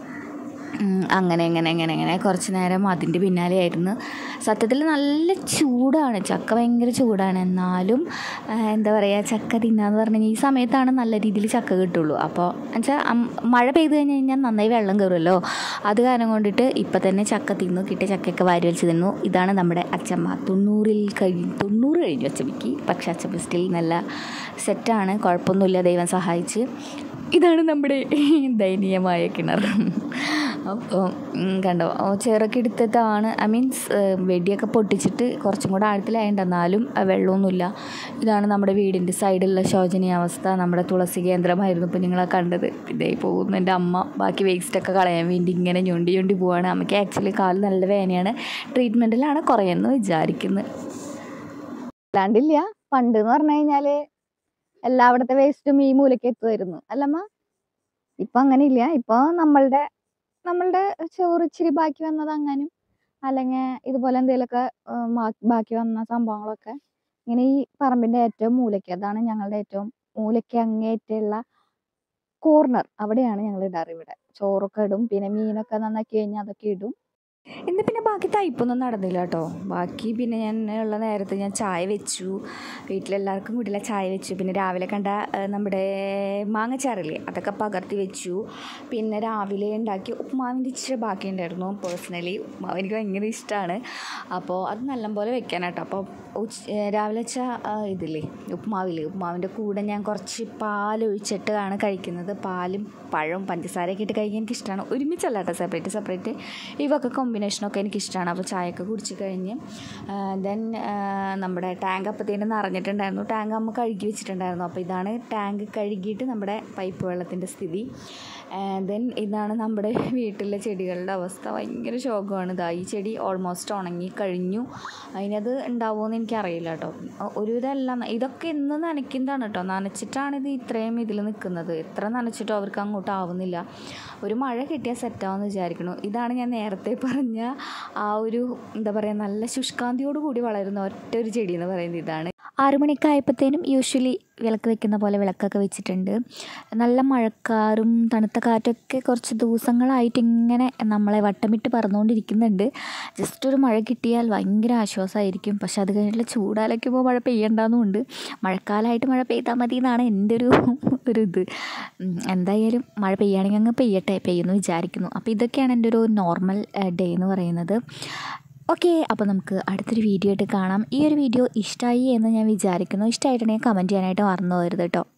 ഉം, അങ്ങനെ അങ്ങനെ അങ്ങനെ അങ്ങനെ കുറച്ച് നേരം അതിൻ്റെ പിന്നാലെയായിരുന്നു സത്യത്തിൽ നല്ല ചൂടാണ് ചക്ക ഭയങ്കര ചൂടാണ് എന്നാലും ആ, എന്താ പറയുക ചക്ക തിന്നാന്ന് പറഞ്ഞു കഴിഞ്ഞാൽ ഈ സമയത്താണ് നല്ല രീതിയിൽ ചക്ക കിട്ടുള്ളൂ അപ്പോൾ എന്നുവെച്ചാൽ മഴ പെയ്ത് കഴിഞ്ഞ് കഴിഞ്ഞാൽ നന്നായി വെള്ളം കയറുമല്ലോ അത് കാരണം കൊണ്ടിട്ട് ഇപ്പം തന്നെ ചക്ക തിന്നു കിട്ടിയ ചക്കയൊക്കെ വാരി വലിച്ച് തിന്നു ഇതാണ് നമ്മുടെ അച്ചമ്മ തൊണ്ണൂറിൽ കഴിഞ്ഞ് തൊണ്ണൂറ് കഴിഞ്ഞു അച്ചമ്മയ്ക്ക് പക്ഷേ അച്ചമ്മ സ്റ്റിൽ നല്ല സെറ്റാണ് കുഴപ്പമൊന്നുമില്ല ദൈവം സഹായിച്ച് ഇതാണ് നമ്മുടെ ദയനീയമായ കിണർ അപ്പോൾ ഉം, കണ്ടോ ഓ, ചേറൊക്കെ എടുത്തതാണ് ഐ മീൻസ് വെടിയൊക്കെ പൊട്ടിച്ചിട്ട് കുറച്ചും കൂടെ ആഴത്തിലായതുകൊണ്ട് എന്നാലും ആ, വെള്ളമൊന്നുമില്ല ഇതാണ് നമ്മുടെ വീടിൻ്റെ സൈഡിലുള്ള ശോചനീയാവസ്ഥ നമ്മുടെ തുളസി കേന്ദ്രമായിരുന്നു ഇപ്പോൾ നിങ്ങളെ കണ്ടത് ഇതേ പോകുന്നു എൻ്റെ അമ്മ ബാക്കി വേസ്റ്റൊക്കെ കളയാൻ വേണ്ടി ഇങ്ങനെ ഞൊണ്ടി ഞൊണ്ടി പോവാണ് അമ്മയ്ക്ക് ആക്ച്വലി കാല് നല്ല വേദനയാണ് ട്രീറ്റ്മെൻറ്റിലാണ് കുറയെന്ന് വിചാരിക്കുന്നത് അല്ലാണ്ടില്ല പണ്ട് എന്ന് പറഞ്ഞു കഴിഞ്ഞാൽ എല്ലാവിടത്തെ വേസ്റ്റും ഈ മൂലയ്ക്ക് എത്തുമായിരുന്നു അല്ലമ്മ ഇപ്പൊ അങ്ങനെ ഇല്ല ഇപ്പൊ നമ്മളുടെ നമ്മളുടെ ചോറ് ഇച്ചിരി ബാക്കി വന്നത് അങ്ങനും അല്ലെങ്കിൽ ഇതുപോലെ എന്തെങ്കിലുമൊക്കെ ഉം, മാ- ബാക്കി വന്ന സംഭവങ്ങളൊക്കെ ഇങ്ങനെ ഈ പറമ്പിന്റെ ഏറ്റവും മൂലയ്ക്ക് അതാണ് ഞങ്ങളുടെ ഏറ്റവും മൂലയ്ക്ക് അങ്ങേറ്റുള്ള കോർണർ അവിടെയാണ് ഞങ്ങൾ ഇടാറ് ഇവിടെ ചോറൊക്കെ ഇടും പിന്നെ മീനൊക്കെ നന്നാക്കി കഴിഞ്ഞാൽ അതൊക്കെ ഇടും ഇന്ന് പിന്നെ ബാക്കി തയ്പ്പൊന്നും നടന്നില്ല കേട്ടോ ബാക്കി പിന്നെ ഞാൻ ഉള്ള നേരത്ത് ഞാൻ ചായ വെച്ചു വീട്ടിലെല്ലാവർക്കും കൂടിയുള്ള ചായ വെച്ചു പിന്നെ രാവിലെ കണ്ട ആ, നമ്മുടെ മാങ്ങച്ചാറില്ലേ അതൊക്കെ പകർത്തി വെച്ചു പിന്നെ രാവിലെ ഉണ്ടാക്കി ഉപ്പുമാവിൻ്റെ ഇച്ചിരി ബാക്കി ഉണ്ടായിരുന്നു പേഴ്സണലി ഉപ്പുമാവ് എനിക്ക് ഭയങ്കര ഇഷ്ടമാണ് അപ്പോൾ അത് നല്ലപോലെ വെക്കാനാട്ടോ അപ്പോൾ ഉച്ച ഏ, രാവിലെ വെച്ച ആ, ഇതില്ലേ ഉപ്പുമാവില്ലേ ഉപ്പുമാവിൻ്റെ കൂടെ ഞാൻ കുറച്ച് പാൽ ഒഴിച്ചിട്ടാണ് കഴിക്കുന്നത് പാലും പഴവും പഞ്ചസാരയൊക്കെ ഇട്ട് കഴിക്കാൻ എനിക്ക് ഇഷ്ടമാണ് ഒരുമിച്ചല്ല കേട്ടോ സെപ്പറേറ്റ് സെപ്പറേറ്റ് ഇവയൊക്കെ കോമ്പിനേഷൻ കോമ്പിനേഷനൊക്കെ എനിക്കിഷ്ടമാണ് അപ്പോൾ ചായയൊക്കെ കുടിച്ച് കഴിഞ്ഞ് ദെൻ നമ്മുടെ ടാങ്ക് അപ്പത്തേനും നിറഞ്ഞിട്ടുണ്ടായിരുന്നു ടാങ്ക് അമ്മ കഴുകി വെച്ചിട്ടുണ്ടായിരുന്നു അപ്പോൾ ഇതാണ് ടാങ്ക് കഴുകിയിട്ട് നമ്മുടെ പൈപ്പ് വെള്ളത്തിൻ്റെ സ്ഥിതി ദെൻ ഇതാണ് നമ്മുടെ വീട്ടിലെ ചെടികളുടെ അവസ്ഥ ഭയങ്കര ശോകമാണ് ഇതാ ഈ ചെടി ഓൾമോസ്റ്റ് ഉണങ്ങി കഴിഞ്ഞു അതിനത് ഉണ്ടാവുമെന്ന് എനിക്കറിയില്ല കേട്ടോ ഒരുവിധം എല്ലാം ഇതൊക്കെ ഇന്ന് നനയ്ക്കുന്നതാണ് കേട്ടോ നനച്ചിട്ടാണ് ഇത് ഇത്രയും ഇതിൽ നിൽക്കുന്നത് എത്ര നനച്ചിട്ടോ അവർക്ക് അങ്ങോട്ട് ആവുന്നില്ല ഒരു മഴ കിട്ടിയാൽ സെറ്റാവുമെന്ന് വിചാരിക്കുന്നു ഇതാണ് ഞാൻ നേരത്തെ പറഞ്ഞ ആ ഒരു എന്താ പറയുക നല്ല ശുഷ്കാന്തിയോട് കൂടി വളരുന്ന ഒറ്റ ഒരു ചെടി എന്ന് പറയുന്നത് ഇതാണ് ആറുമണിയൊക്കെ ആയപ്പോഴത്തേനും യൂഷ്വലി വിളക്ക് വെക്കുന്ന പോലെ വിളക്കൊക്കെ വെച്ചിട്ടുണ്ട് നല്ല മഴക്കാറും തണുത്ത കാറ്റൊക്കെ കുറച്ച് ദിവസങ്ങളായിട്ട് ഇങ്ങനെ നമ്മളെ വട്ടമിട്ട് പറന്നുകൊണ്ടിരിക്കുന്നുണ്ട് ജസ്റ്റ് ഒരു മഴ കിട്ടിയാൽ ഭയങ്കര ആശ്വാസമായിരിക്കും പക്ഷെ അത് കഴിഞ്ഞിട്ടുള്ള ചൂടാലൊക്കുമ്പോൾ മഴ പെയ്യണ്ടെന്നുമുണ്ട് മഴക്കാലമായിട്ട് മഴ പെയ്താൽ മതി എന്നാണ് എൻ്റെ ഒരു ഒരു ഇത് എന്തായാലും മഴ പെയ്യുകയാണെങ്കിൽ അങ്ങ് പെയ്യട്ടെ പെയ്യുമെന്ന് വിചാരിക്കുന്നു അപ്പോൾ ഇതൊക്കെയാണ് എൻ്റെ ഒരു നോർമൽ ഡേ എന്ന് പറയുന്നത് ഓക്കെ അപ്പോൾ നമുക്ക് അടുത്തൊരു വീഡിയോ ആയിട്ട് കാണാം ഈ ഒരു വീഡിയോ ഇഷ്ടമായി എന്ന് ഞാൻ വിചാരിക്കുന്നു ഇഷ്ടമായിട്ടുണ്ടെങ്കിൽ കമൻറ്റ് ചെയ്യാനായിട്ട് മറന്നു പോകരുത് കേട്ടോ